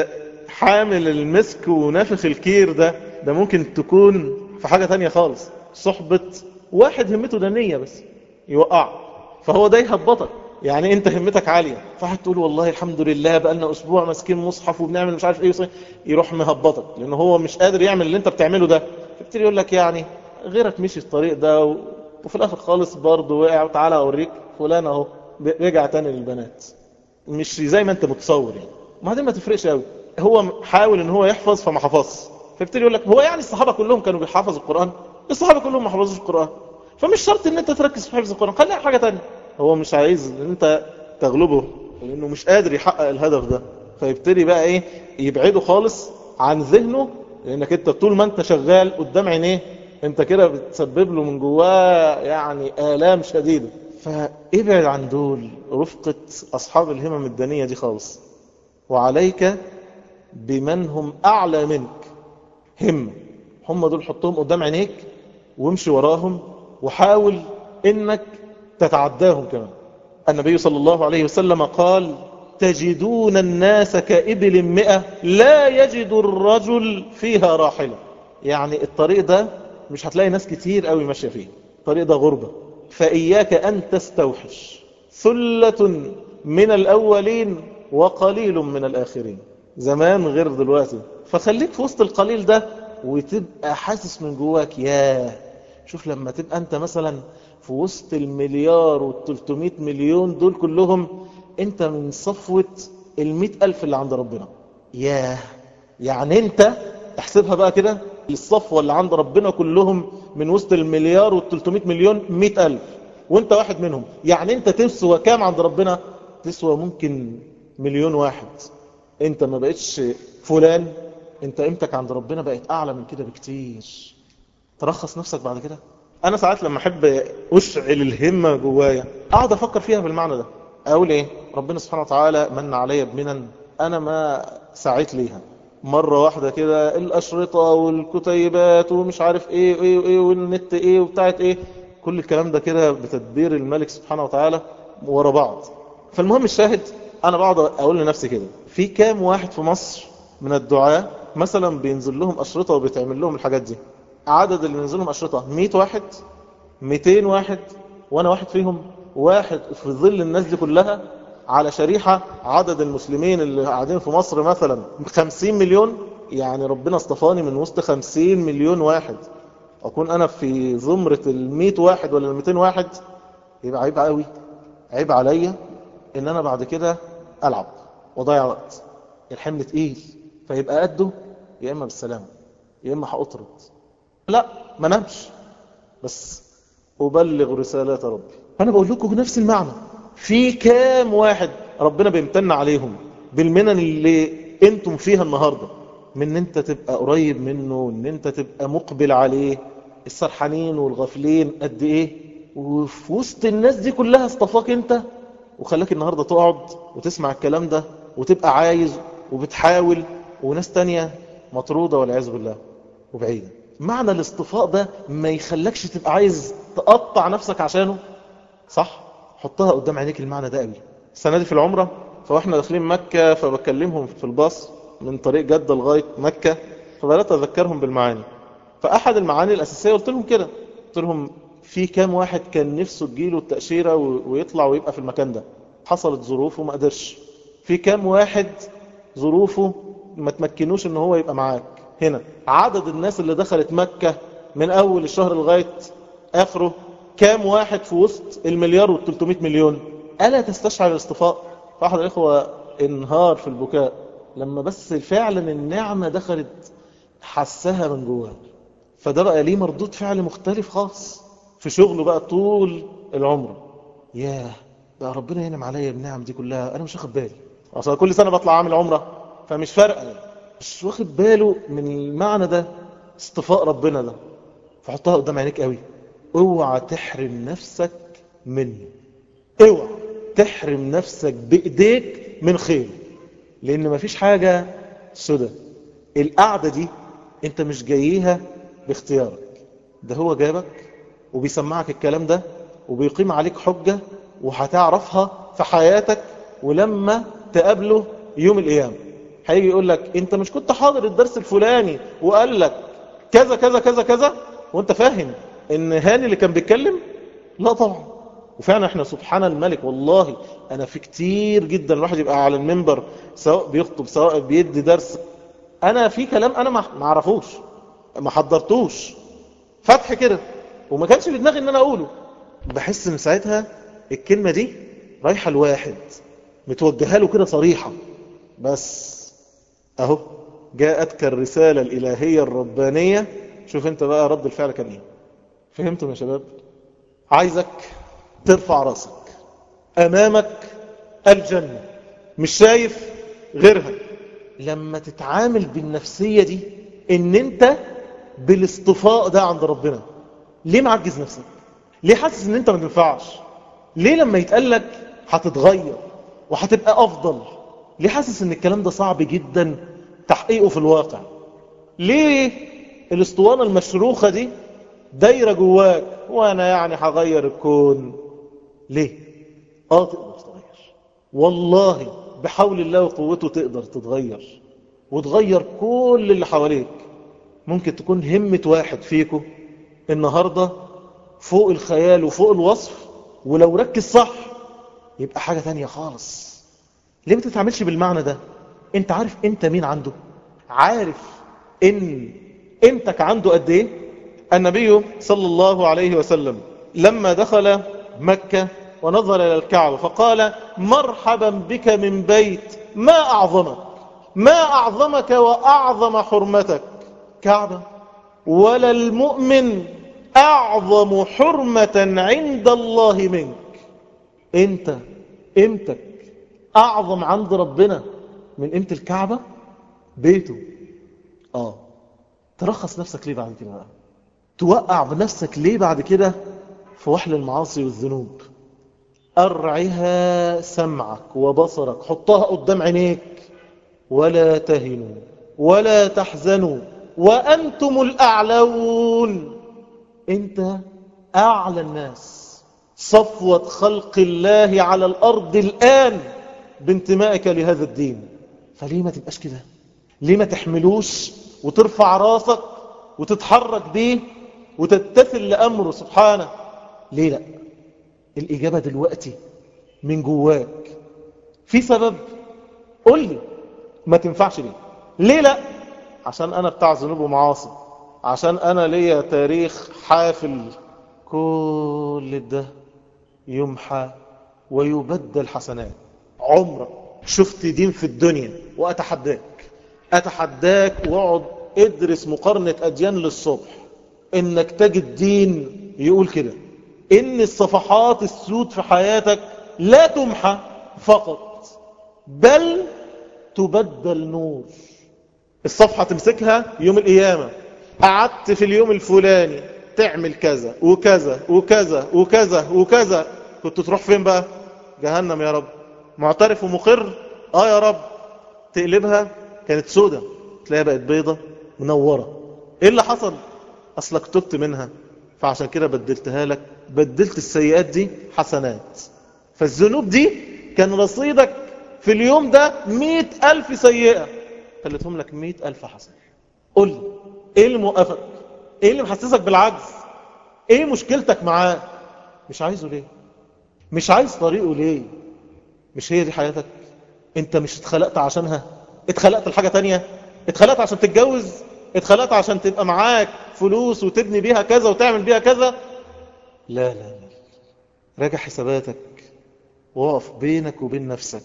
حامل المسك ونافخ الكير ده ده ممكن تكون في حاجة تانية خالص صحبة واحد همته دنية بس يوقع فهو ده يهبطك يعني انت همتك عالية فهتقول والله الحمد لله بقى لنا اسبوع ماسكين مصحف وبنعمل مش عارف ايه يروح مهبطك لان هو مش قادر يعمل اللي انت بتعمله ده فبتدي يقول لك يعني غيرك مشي الطريق ده و... وفي الاخر خالص برضه وقع وتعالى اوريك فلان اهو رجع تاني للبنات مش زي ما انت متصور يعني ما دي ما تفرقش قوي هو حاول ان هو يحفظ فما حفظش فبتدي يقول لك هو يعني الصحابه كلهم كانوا بيحفظوا القران الصحابه كلهم ما حفظوش القران فمش شرط ان انت تركز في حفظ القرآن خليها حاجة تانية هو مش عايز ان انت تغلبه لانه مش قادر يحقق الهدف ده فيبتدي بقى ايه يبعده خالص عن ذهنه لانك انت طول ما انت شغال قدام عينيه انت كده بتسبب له من جواه يعني آلام شديدة فابعد عن دول رفقة اصحاب الهمم الدنية دي خالص وعليك بمن هم اعلى منك همة هم دول حطهم قدام عينيك وامشي وراهم وحاول انك تتعداهم كمان النبي صلى الله عليه وسلم قال تجدون الناس كإبل مئة لا يجد الرجل فيها راحلة يعني الطريق ده مش هتلاقي ناس كتير قوي ماشية فيه الطريق ده غربة فإياك أن تستوحش ثلة من الأولين وقليل من الآخرين زمان غير دلوقتي فخليك في وسط القليل ده وتبقى حاسس من جواك ياه شوف لما تبقى انت مثلا في وسط المليار والتلتمائة مليون دول كلهم انت من صفوة المئة الف اللي عند ربنا ياه يعني انت احسبها بقى كده الصفوة اللي عند ربنا كلهم من وسط المليار والتلتمائة مليون مئة الف وانت واحد منهم يعني انت تسوى كام عند ربنا تسوى ممكن مليون واحد انت ما بقتش فلان انت قيمتك عند ربنا بقت اعلى من كده بكتير ترخص نفسك بعد كده انا ساعات لما احب اشعل الهمة جوايا اقعد افكر فيها بالمعنى ده اقول ايه ربنا سبحانه وتعالى من عليا بمنن انا ما سعيت ليها مرة واحدة كده الاشرطة والكتيبات ومش عارف ايه وايه وايه والنت ايه وبتاعت ايه كل الكلام ده كده بتدبير الملك سبحانه وتعالى ورا بعض فالمهم الشاهد انا بقعد اقول لنفسي كده في كام واحد في مصر من الدعاة مثلا بينزل لهم اشرطة وبيتعمل لهم الحاجات دي عدد اللي بينزل لهم اشرطة 100 واحد 200 واحد وانا واحد فيهم واحد في ظل الناس دي كلها على شريحة عدد المسلمين اللي قاعدين في مصر مثلا 50 مليون يعني ربنا اصطفاني من وسط 50 مليون واحد اكون انا في زمرة ال 100 واحد ولا ال 200 واحد يبقى عيب قوي عيب عليا ان انا بعد كده العب وضيع وقت الحمل تقيل فيبقى قده يا اما بالسلامة يا اما هاطرد لا ما نمش بس ابلغ رسالات ربي انا بقول لكم نفس المعنى في كام واحد ربنا بيمتن عليهم بالمنن اللي انتم فيها النهاردة من ان انت تبقى قريب منه وان انت تبقى مقبل عليه السرحانين والغافلين قد ايه وفي وسط الناس دي كلها اصطفاك انت وخلاك النهاردة تقعد وتسمع الكلام ده وتبقى عايز وبتحاول وناس تانية مطرودة والعياذ بالله وبعيدة معنى الاصطفاء ده ما يخلكش تبقى عايز تقطع نفسك عشانه صح حطها قدام عينيك المعنى ده قوي السنة دي في العمرة فاحنا داخلين مكة فبكلمهم في الباص من طريق جدة لغاية مكة فبدأت أذكرهم بالمعاني فأحد المعاني الأساسية قلت لهم كده قلت لهم في كام واحد كان نفسه تجيله التأشيرة ويطلع ويبقى في المكان ده حصلت ظروفه وما قدرش في كام واحد ظروفه ما تمكنوش ان هو يبقى معاك هنا عدد الناس اللي دخلت مكة من اول الشهر لغاية اخره كام واحد في وسط المليار والتلتمائة مليون ألا تستشعر الاصطفاء فأحد الإخوة انهار في البكاء لما بس فعلا النعمة دخلت حسها من جواه فده بقى ليه مردود فعل مختلف خاص في شغله بقى طول العمر ياه بقى ربنا ينعم عليا بالنعم دي كلها أنا مش واخد بالي أصلا كل سنة بطلع عامل عمرة فمش فارقة مش واخد باله من المعنى ده اصطفاء ربنا ده فحطها قدام عينيك قوي اوعى تحرم نفسك منه اوعى تحرم نفسك بايديك من خير لان مفيش حاجة سدى القعدة دي انت مش جاييها باختيارك ده هو جابك وبيسمعك الكلام ده وبيقيم عليك حجة وهتعرفها في حياتك ولما تقابله يوم القيامة هيجي يقول لك انت مش كنت حاضر الدرس الفلاني وقال لك كذا كذا كذا كذا وانت فاهم ان هاني اللي كان بيتكلم لا طبعا وفعلا احنا سبحان الملك والله انا في كتير جدا الواحد يبقى على المنبر سواء بيخطب سواء بيدي درس انا في كلام انا ما اعرفوش ما حضرتوش فتح كده وما كانش في دماغي ان انا اقوله بحس ان ساعتها الكلمة دي رايحة لواحد متوجهه له كده صريحة بس اهو جاءتك الرسالة الالهية الربانية شوف انت بقى رد الفعل كان ايه فهمتم يا شباب عايزك ترفع راسك امامك الجنة مش شايف غيرها لما تتعامل بالنفسية دي ان انت بالاصطفاء ده عند ربنا ليه معجز نفسك ليه حاسس ان انت ما تنفعش ليه لما يتقالك هتتغير وهتبقى افضل ليه حاسس ان الكلام ده صعب جدا تحقيقه في الواقع ليه الاسطوانة المشروخة دي دايرة جواك وانا يعني هغير الكون ليه اه تقدر تتغير والله بحول الله وقوته تقدر تتغير وتغير كل اللي حواليك ممكن تكون همة واحد فيكم النهاردة فوق الخيال وفوق الوصف ولو ركز صح يبقى حاجة تانية خالص ليه ما تتعاملش بالمعنى ده انت عارف انت مين عنده عارف ان قيمتك عنده قد ايه النبي صلى الله عليه وسلم لما دخل مكة ونظر إلى الكعبة فقال مرحبا بك من بيت ما أعظمك ما أعظمك وأعظم حرمتك كعبة ولا المؤمن أعظم حرمة عند الله منك انت قيمتك أعظم عند ربنا من قيمة الكعبة بيته آه ترخص نفسك ليه بعد كده بقى توقع بنفسك ليه بعد كده في وحل المعاصي والذنوب أرعها سمعك وبصرك حطها قدام عينيك ولا تهنوا ولا تحزنوا وأنتم الأعلون أنت أعلى الناس صفوة خلق الله على الأرض الآن بانتمائك لهذا الدين فليه ما تبقاش كده ليه ما تحملوش وترفع راسك وتتحرك بيه وتتثل لأمره سبحانه ليه لا الإجابة دلوقتي من جواك في سبب قل لي ما تنفعش ليه ليه لا عشان أنا بتاع ذنوب ومعاصي عشان أنا ليا تاريخ حافل كل ده يمحى ويبدل حسنات عمرك شفت دين في الدنيا وأتحداك أتحداك واقعد ادرس مقارنة أديان للصبح إنك تجد دين يقول كده إن الصفحات السود في حياتك لا تمحى فقط بل تبدل نور الصفحة تمسكها يوم القيامة قعدت في اليوم الفلاني تعمل كذا وكذا وكذا وكذا وكذا كنت تروح فين بقى جهنم يا رب معترف ومقر اه يا رب تقلبها كانت سودة تلاقيها بقت بيضة منورة ايه اللي حصل اصلك تبت منها فعشان كده بدلتها لك بدلت السيئات دي حسنات فالذنوب دي كان رصيدك في اليوم ده مئة ألف سيئة خلتهم لك مئة ألف حسنة قل لي ايه اللي موقفك ايه اللي محسسك بالعجز ايه مشكلتك معاه مش عايزه ليه مش عايز طريقه ليه مش هي دي حياتك انت مش اتخلقت عشانها اتخلقت لحاجة تانية اتخلقت عشان تتجوز اتخلقت عشان تبقى معاك فلوس وتبني بيها كذا وتعمل بيها كذا لا لا لا راجع حساباتك وقف بينك وبين نفسك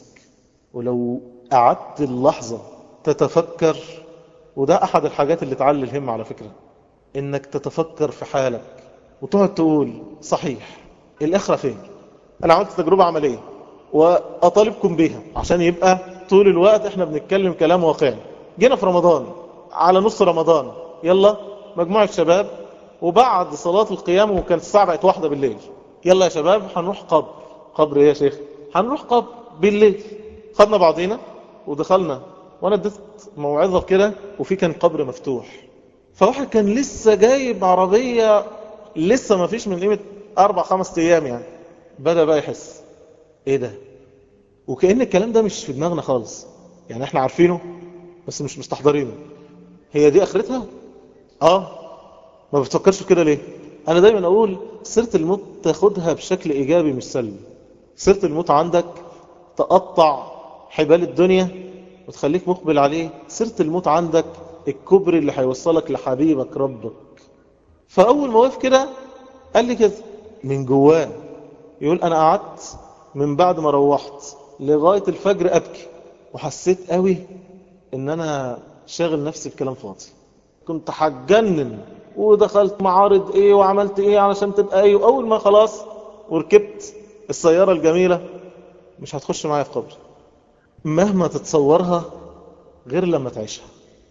ولو قعدت اللحظة تتفكر وده أحد الحاجات اللي تعلي الهم على فكرة إنك تتفكر في حالك وتقعد تقول صحيح الآخرة فين أنا عملت تجربة عملية وأطالبكم بيها عشان يبقى طول الوقت احنا بنتكلم كلام واقعي جينا في رمضان على نص رمضان يلا مجموعة شباب وبعد صلاة القيام وكانت الساعة بقت واحدة بالليل يلا يا شباب هنروح قبر قبر ايه يا شيخ هنروح قبر بالليل خدنا بعضينا ودخلنا وانا اديت موعظة كده وفي كان قبر مفتوح فواحد كان لسه جايب عربية لسه ما فيش من قيمة اربع خمس ايام يعني بدأ بقى يحس ايه ده وكأن الكلام ده مش في دماغنا خالص يعني احنا عارفينه بس مش مستحضرينه هي دي اخرتها اه ما بتفكرش في كده ليه انا دايما اقول سيرة الموت تاخدها بشكل ايجابي مش سلبي سيرة الموت عندك تقطع حبال الدنيا وتخليك مقبل عليه سيرة الموت عندك الكبر اللي هيوصلك لحبيبك ربك فاول ما وقف كده قال لي كده من جواه يقول انا قعدت من بعد ما روحت لغاية الفجر ابكي وحسيت قوي ان انا شاغل نفسي بكلام فاضي كنت هتجنن ودخلت معارض ايه وعملت ايه علشان تبقى ايه واول ما خلاص وركبت السيارة الجميلة مش هتخش معايا في قبر مهما تتصورها غير لما تعيشها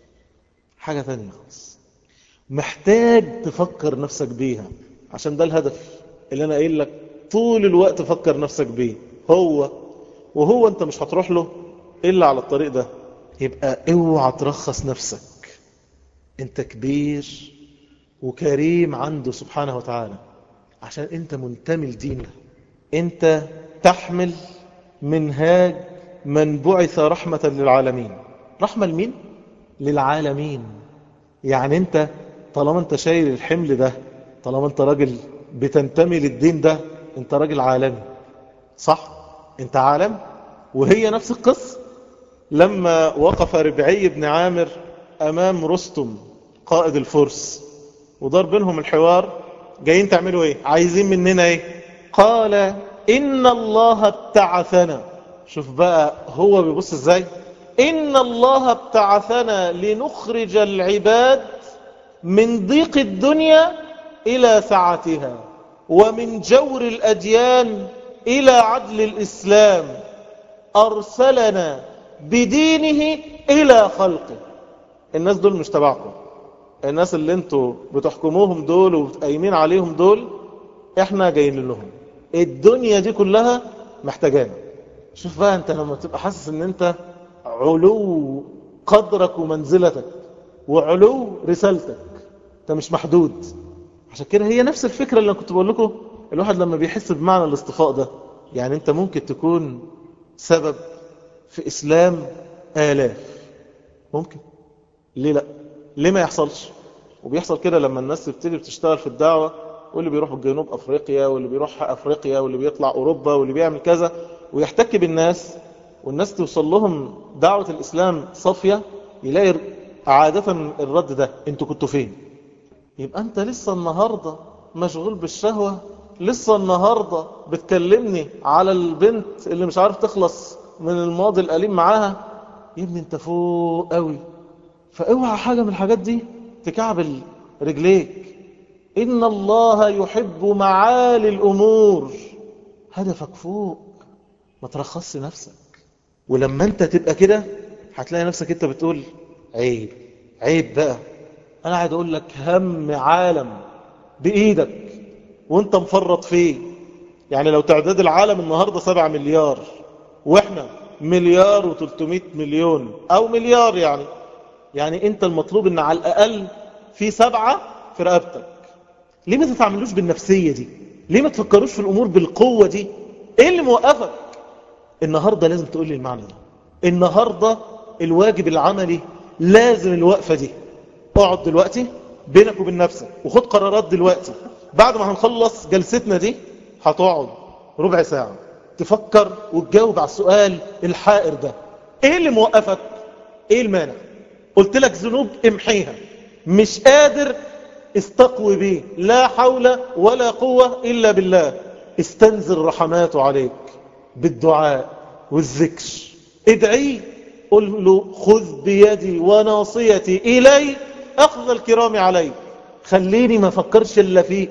حاجة ثانية خالص محتاج تفكر نفسك بيها عشان ده الهدف اللي انا قايل لك طول الوقت فكر نفسك بيه هو وهو انت مش هتروح له الا على الطريق ده يبقى اوعى ترخص نفسك انت كبير وكريم عنده سبحانه وتعالى عشان انت منتمي لدينه انت تحمل منهاج من بعث رحمة للعالمين رحمة لمين؟ للعالمين يعني انت طالما انت شايل الحمل ده طالما انت راجل بتنتمي للدين ده انت راجل عالمي صح؟ انت عالم وهي نفس القصة لما وقف ربعي بن عامر امام رستم قائد الفرس ودار بينهم الحوار جايين تعملوا ايه عايزين مننا ايه قال ان الله ابتعثنا شوف بقى هو بيبص ازاي ان الله ابتعثنا لنخرج العباد من ضيق الدنيا الى سعتها ومن جور الاديان الى عدل الاسلام ارسلنا بدينه الى خلقه الناس دول مش تبعكم الناس اللي انتوا بتحكموهم دول وقايمين عليهم دول احنا جايين لهم الدنيا دي كلها محتاجانا شوف بقى انت لما تبقى حاسس ان انت علو قدرك ومنزلتك وعلو رسالتك انت مش محدود عشان كده هي نفس الفكرة اللي انا كنت بقول لكم الواحد لما بيحس بمعنى الاصطفاء ده يعني انت ممكن تكون سبب في اسلام الاف ممكن ليه لا ليه ما يحصلش وبيحصل كده لما الناس تبتدي بتشتغل في الدعوة واللي بيروح جنوب افريقيا واللي بيروح افريقيا واللي بيطلع اوروبا واللي بيعمل كذا ويحتك بالناس والناس توصل لهم دعوة الاسلام صافية يلاقي عادة الرد ده انتوا كنتوا فين يبقى انت لسه النهاردة مشغول بالشهوة لسه النهاردة بتكلمني على البنت اللي مش عارف تخلص من الماضي الأليم معاها يا ابني انت فوق قوي فاوعى حاجة من الحاجات دي تكعبل رجليك إن الله يحب معالي الأمور هدفك فوق ما ترخصش نفسك ولما انت تبقى كده هتلاقي نفسك انت بتقول عيب عيب بقى انا قاعد اقول لك هم عالم بايدك وانت مفرط فيه يعني لو تعداد العالم النهاردة سبعة مليار واحنا مليار وتلتمائة مليون او مليار يعني يعني انت المطلوب ان على الاقل في سبعة في رقبتك ليه ما تتعاملوش بالنفسية دي ليه ما تفكروش في الامور بالقوة دي ايه اللي موقفك النهاردة لازم تقول لي المعنى ده النهاردة الواجب العملي لازم الوقفة دي اقعد دلوقتي بينك وبين نفسك وخد قرارات دلوقتي بعد ما هنخلص جلستنا دي هتقعد ربع ساعة تفكر وتجاوب على السؤال الحائر ده ايه اللي موقفك ايه المانع قلت لك ذنوب امحيها مش قادر استقوي بيه لا حول ولا قوة إلا بالله استنزل رحماته عليك بالدعاء والذكر ادعي قل له خذ بيدي وناصيتي إلي أخذ الكرام علي خليني ما فكرش إلا فيك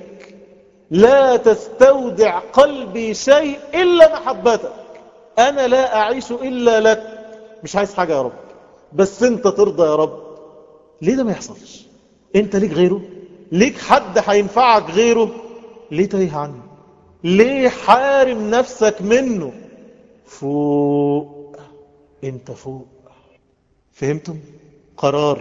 لا تستودع قلبي شيء إلا محبتك أنا لا أعيش إلا لك مش عايز حاجة يا رب بس أنت ترضى يا رب ليه ده ما يحصلش أنت ليك غيره ليك حد هينفعك غيره ليه تايه عنه ليه حارم نفسك منه فوق انت فوق فهمتم قرار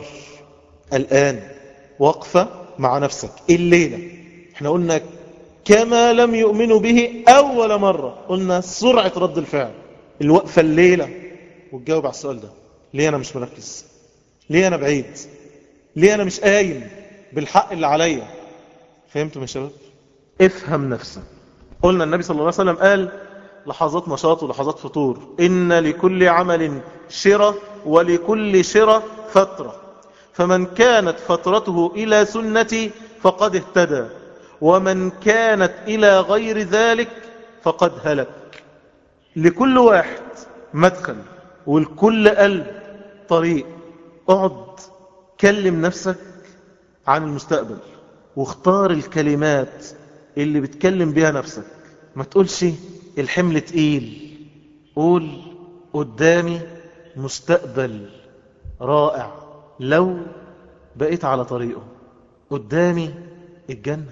الآن وقفة مع نفسك الليلة احنا قلنا كما لم يؤمنوا به أول مرة قلنا سرعة رد الفعل الوقفة الليلة وتجاوب على السؤال ده ليه أنا مش مركز ليه أنا بعيد ليه أنا مش قايم بالحق اللي عليا فهمتم يا شباب افهم نفسك قلنا النبي صلى الله عليه وسلم قال لحظات نشاط ولحظات فطور إن لكل عمل شرة ولكل شرة فترة فمن كانت فترته إلى سنتي فقد اهتدى ومن كانت إلى غير ذلك فقد هلك لكل واحد مدخل ولكل قلب طريق اقعد كلم نفسك عن المستقبل واختار الكلمات اللي بتكلم بيها نفسك ما تقولش الحمل تقيل قول قدامي مستقبل رائع لو بقيت على طريقه قدامي الجنة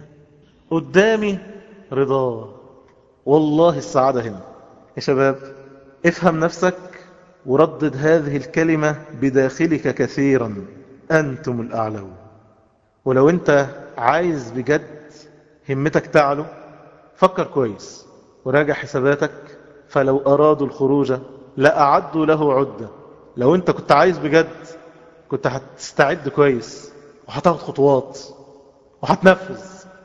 قدامي رضاه والله السعادة هنا يا شباب افهم نفسك وردد هذه الكلمة بداخلك كثيرا أنتم الأعلون ولو أنت عايز بجد همتك تعلو فكر كويس وراجع حساباتك فلو أرادوا الخروج لأعدوا له عدة لو أنت كنت عايز بجد كنت هتستعد كويس وهتاخد خطوات وهتنفذ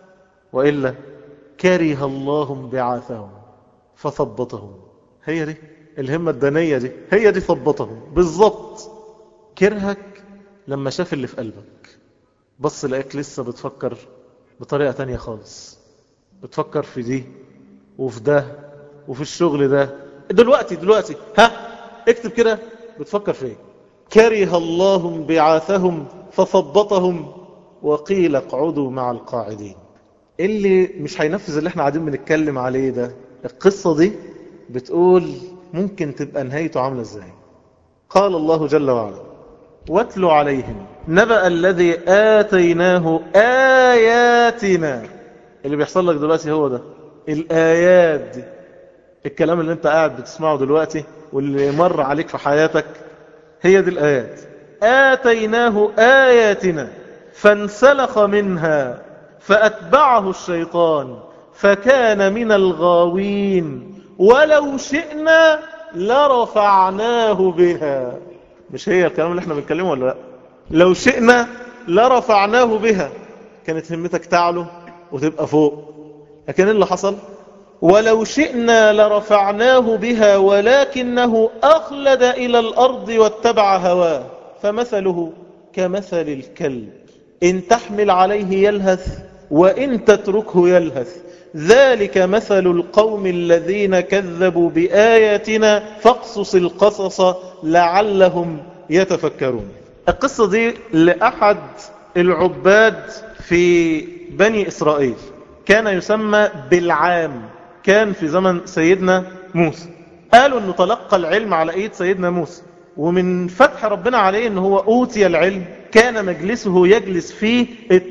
وإلا كره الله انبعاثهم فثبطهم هي دي الهمة الدنية دي هي دي ثبطهم بالظبط كرهك لما شاف اللي في قلبك بص لقاك لسه بتفكر بطريقة تانية خالص بتفكر في دي وفي ده وفي الشغل ده دلوقتي دلوقتي ها اكتب كده بتفكر في ايه كره الله انبعاثهم فثبطهم وقيل اقعدوا مع القاعدين اللي مش هينفذ اللي احنا قاعدين بنتكلم عليه ده القصة دي بتقول ممكن تبقى نهايته عاملة ازاي قال الله جل وعلا واتل عليهم نبأ الذي آتيناه آياتنا اللي بيحصل لك دلوقتي هو ده الآيات دي الكلام اللي انت قاعد بتسمعه دلوقتي واللي مر عليك في حياتك هي دي الآيات آتيناه آياتنا فانسلخ منها فأتبعه الشيطان فكان من الغاوين ولو شئنا لرفعناه بها مش هي الكلام اللي احنا بنتكلمه ولا لا لو شئنا لرفعناه بها كانت همتك تعلو وتبقى فوق لكن إيه اللي حصل ولو شئنا لرفعناه بها ولكنه أخلد إلى الأرض واتبع هواه فمثله كمثل الكلب إن تحمل عليه يلهث وإن تتركه يلهث ذلك مثل القوم الذين كذبوا بآياتنا فاقصص القصص لعلهم يتفكرون القصة دي لأحد العباد في بني إسرائيل كان يسمى بالعام كان في زمن سيدنا موسى قالوا أنه تلقى العلم على ايد سيدنا موسى ومن فتح ربنا عليه أنه هو أوتي العلم كان مجلسه يجلس فيه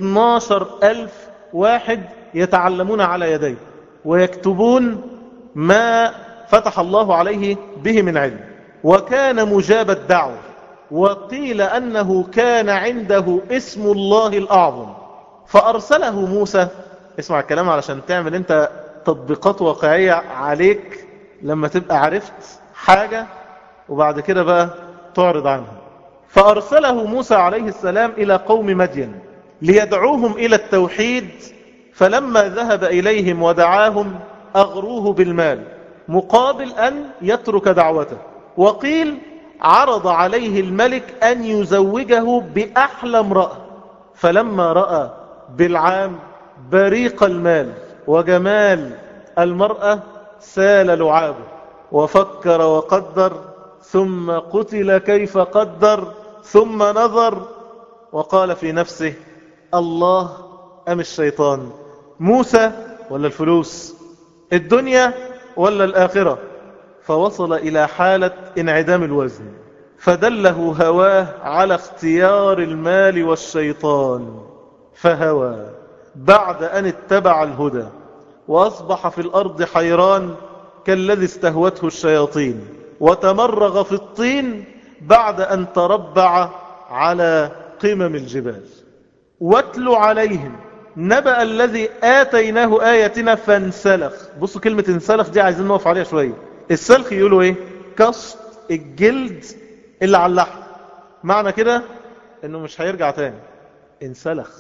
12 ألف واحد يتعلمون على يديه ويكتبون ما فتح الله عليه به من علم وكان مجاب الدعوة وقيل أنه كان عنده اسم الله الأعظم فأرسله موسى اسمع الكلام علشان تعمل انت تطبيقات واقعية عليك لما تبقى عرفت حاجة وبعد كده بقى تعرض عنها فأرسله موسى عليه السلام إلى قوم مدين ليدعوهم إلى التوحيد فلما ذهب إليهم ودعاهم أغروه بالمال مقابل أن يترك دعوته وقيل عرض عليه الملك أن يزوجه بأحلى امرأة فلما رأى بالعام بريق المال وجمال المرأة سال لعابه وفكر وقدر ثم قتل كيف قدر ثم نظر وقال في نفسه الله أم الشيطان موسى ولا الفلوس الدنيا ولا الآخرة فوصل إلى حالة انعدام الوزن فدله هواه على اختيار المال والشيطان فهوى بعد أن اتبع الهدى وأصبح في الأرض حيران كالذي استهوته الشياطين وتمرغ في الطين بعد أن تربع على قمم الجبال واتل عليهم نبأ الذي آتيناه آياتنا فانسلخ بصوا كلمة انسلخ دي عايزين نقف عليها شوية السلخ يقولوا ايه كسط الجلد اللي على اللحم معنى كده انه مش هيرجع تاني انسلخ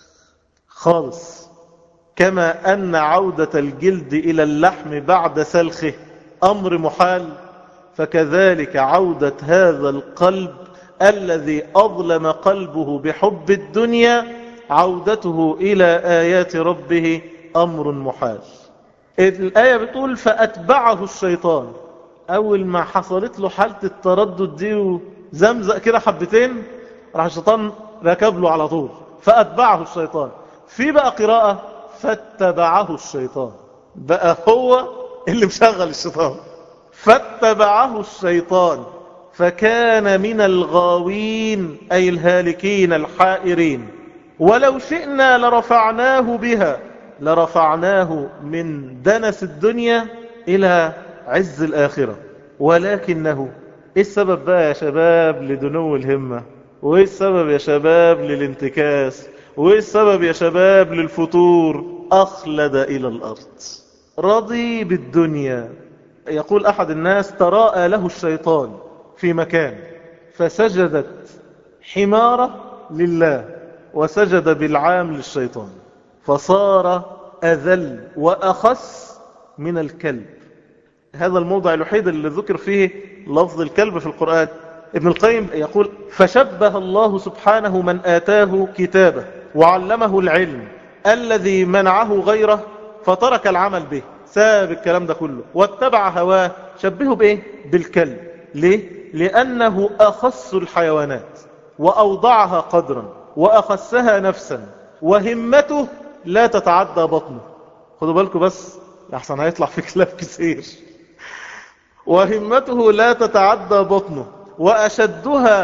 خالص كما أن عودة الجلد إلى اللحم بعد سلخه أمر محال فكذلك عودة هذا القلب الذي أظلم قلبه بحب الدنيا عودته إلى آيات ربه أمر محال الآية بتقول فأتبعه الشيطان أول ما حصلت له حالة التردد دي وزمزق كده حبتين راح الشيطان ركب له على طول فأتبعه الشيطان في بقى قراءة فاتبعه الشيطان بقى هو اللي مشغل الشيطان فاتبعه الشيطان فكان من الغاوين أي الهالكين الحائرين ولو شئنا لرفعناه بها لرفعناه من دنس الدنيا إلى عز الآخرة ولكنه إيه السبب بقى يا شباب لدنو الهمة وإيه السبب يا شباب للانتكاس وإيه السبب يا شباب للفتور أخلد إلى الأرض رضي بالدنيا يقول أحد الناس تراءى له الشيطان في مكان فسجدت حمارة لله وسجد بالعام للشيطان فصار أذل وأخس من الكلب هذا الموضع الوحيد اللي ذكر فيه لفظ الكلب في القرآن ابن القيم يقول فشبه الله سبحانه من آتاه كتابه وعلمه العلم الذي منعه غيره فترك العمل به ساب الكلام ده كله واتبع هواه شبهه بايه بالكلب ليه لانه اخص الحيوانات واوضعها قدرا واخسها نفسا وهمته لا تتعدى بطنه خدوا بالكم بس احسن هيطلع في كلاب كثير وهمته لا تتعدى بطنه واشدها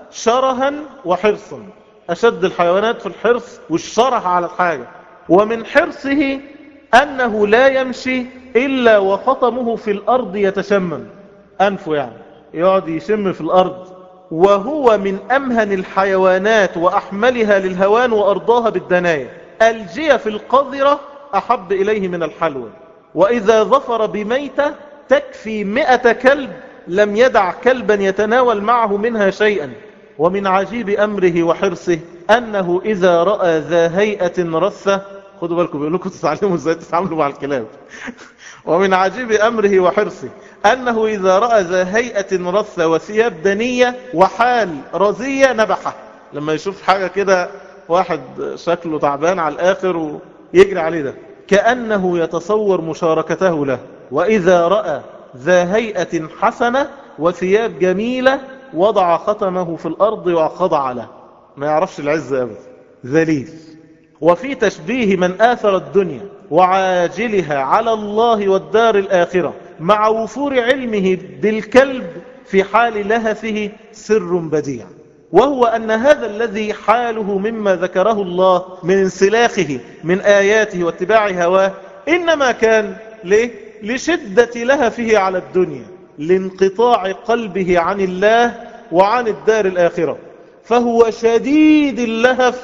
شرها وحرصا أشد الحيوانات في الحرص والشرح على الحاجة ومن حرصه أنه لا يمشي إلا وخطمه في الأرض يتشمم أنفه يعني يقعد يشم في الأرض وهو من أمهن الحيوانات وأحملها للهوان وأرضاها بالدناية الجية القذرة أحب إليه من الحلوى وإذا ظفر بميتة تكفي مئة كلب لم يدع كلبا يتناول معه منها شيئا ومن عجيب أمره وحرصه أنه إذا رأى ذا هيئة رثة خدوا بالكم بيقول لكم تتعلموا ازاي تتعاملوا مع الكلاب ومن عجيب أمره وحرصه أنه إذا رأى ذا هيئة رثة وثياب دنية وحال رزية نبحه لما يشوف حاجة كده واحد شكله تعبان على الآخر ويجري عليه ده كأنه يتصور مشاركته له وإذا رأى ذا هيئة حسنة وثياب جميلة وضع ختمه في الأرض وخضع له ما يعرفش العزة أبدا ذليل وفي تشبيه من آثر الدنيا وعاجلها على الله والدار الآخرة مع وفور علمه بالكلب في حال لهثه سر بديع وهو أن هذا الذي حاله مما ذكره الله من انسلاخه من آياته واتباع هواه إنما كان ليه؟ لشدة لهفه على الدنيا لانقطاع قلبه عن الله وعن الدار الآخرة فهو شديد اللهف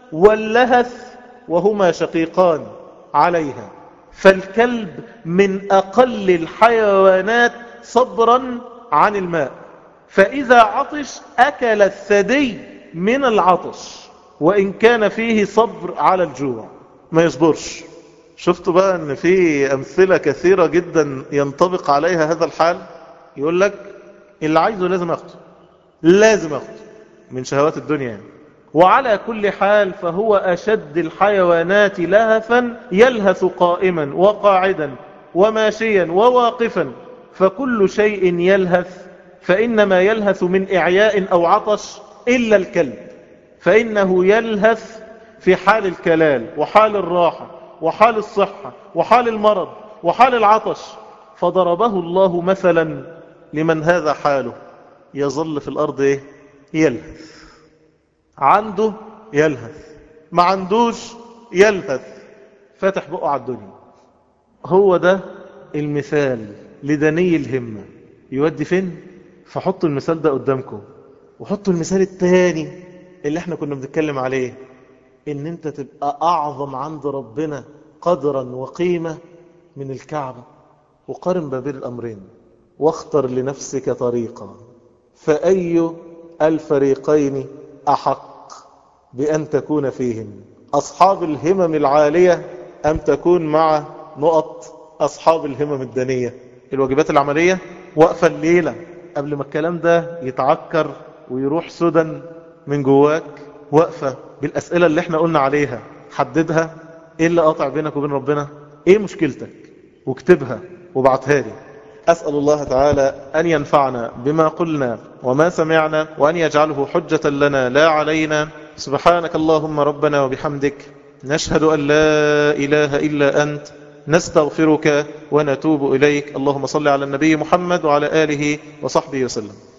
واللهث وهما شقيقان عليها فالكلب من أقل الحيوانات صبرا عن الماء فإذا عطش أكل الثدي من العطش وإن كان فيه صبر على الجوع ما يصبرش شفتوا بقى أن في أمثلة كثيرة جدا ينطبق عليها هذا الحال يقول لك اللي عايزه لازم أخده لازم أخده من شهوات الدنيا يعني. وعلى كل حال فهو أشد الحيوانات لهفا يلهث قائما وقاعدا وماشيا وواقفا فكل شيء يلهث فإنما يلهث من إعياء أو عطش إلا الكلب فإنه يلهث في حال الكلال وحال الراحة وحال الصحة وحال المرض وحال العطش فضربه الله مثلا لمن هذا حاله يظل في الأرض إيه؟ يلهث عنده يلهث ما عندوش يلهث فاتح بقه على الدنيا هو ده المثال لدني الهمة يودي فين فحطوا المثال ده قدامكم وحطوا المثال التاني اللي احنا كنا بنتكلم عليه ان انت تبقى اعظم عند ربنا قدرا وقيمة من الكعبة وقارن ما بين الامرين واختر لنفسك طريقا فأي الفريقين أحق بأن تكون فيهم أصحاب الهمم العالية أم تكون مع نقط أصحاب الهمم الدنية الواجبات العملية وقفة الليلة قبل ما الكلام ده يتعكر ويروح سدى من جواك وقفة بالأسئلة اللي احنا قلنا عليها حددها ايه اللي قاطع بينك وبين ربنا ايه مشكلتك واكتبها وبعتها لي أسأل الله تعالى أن ينفعنا بما قلنا وما سمعنا وأن يجعله حجة لنا لا علينا سبحانك اللهم ربنا وبحمدك نشهد أن لا إله إلا أنت نستغفرك ونتوب إليك اللهم صل على النبي محمد وعلى آله وصحبه وسلم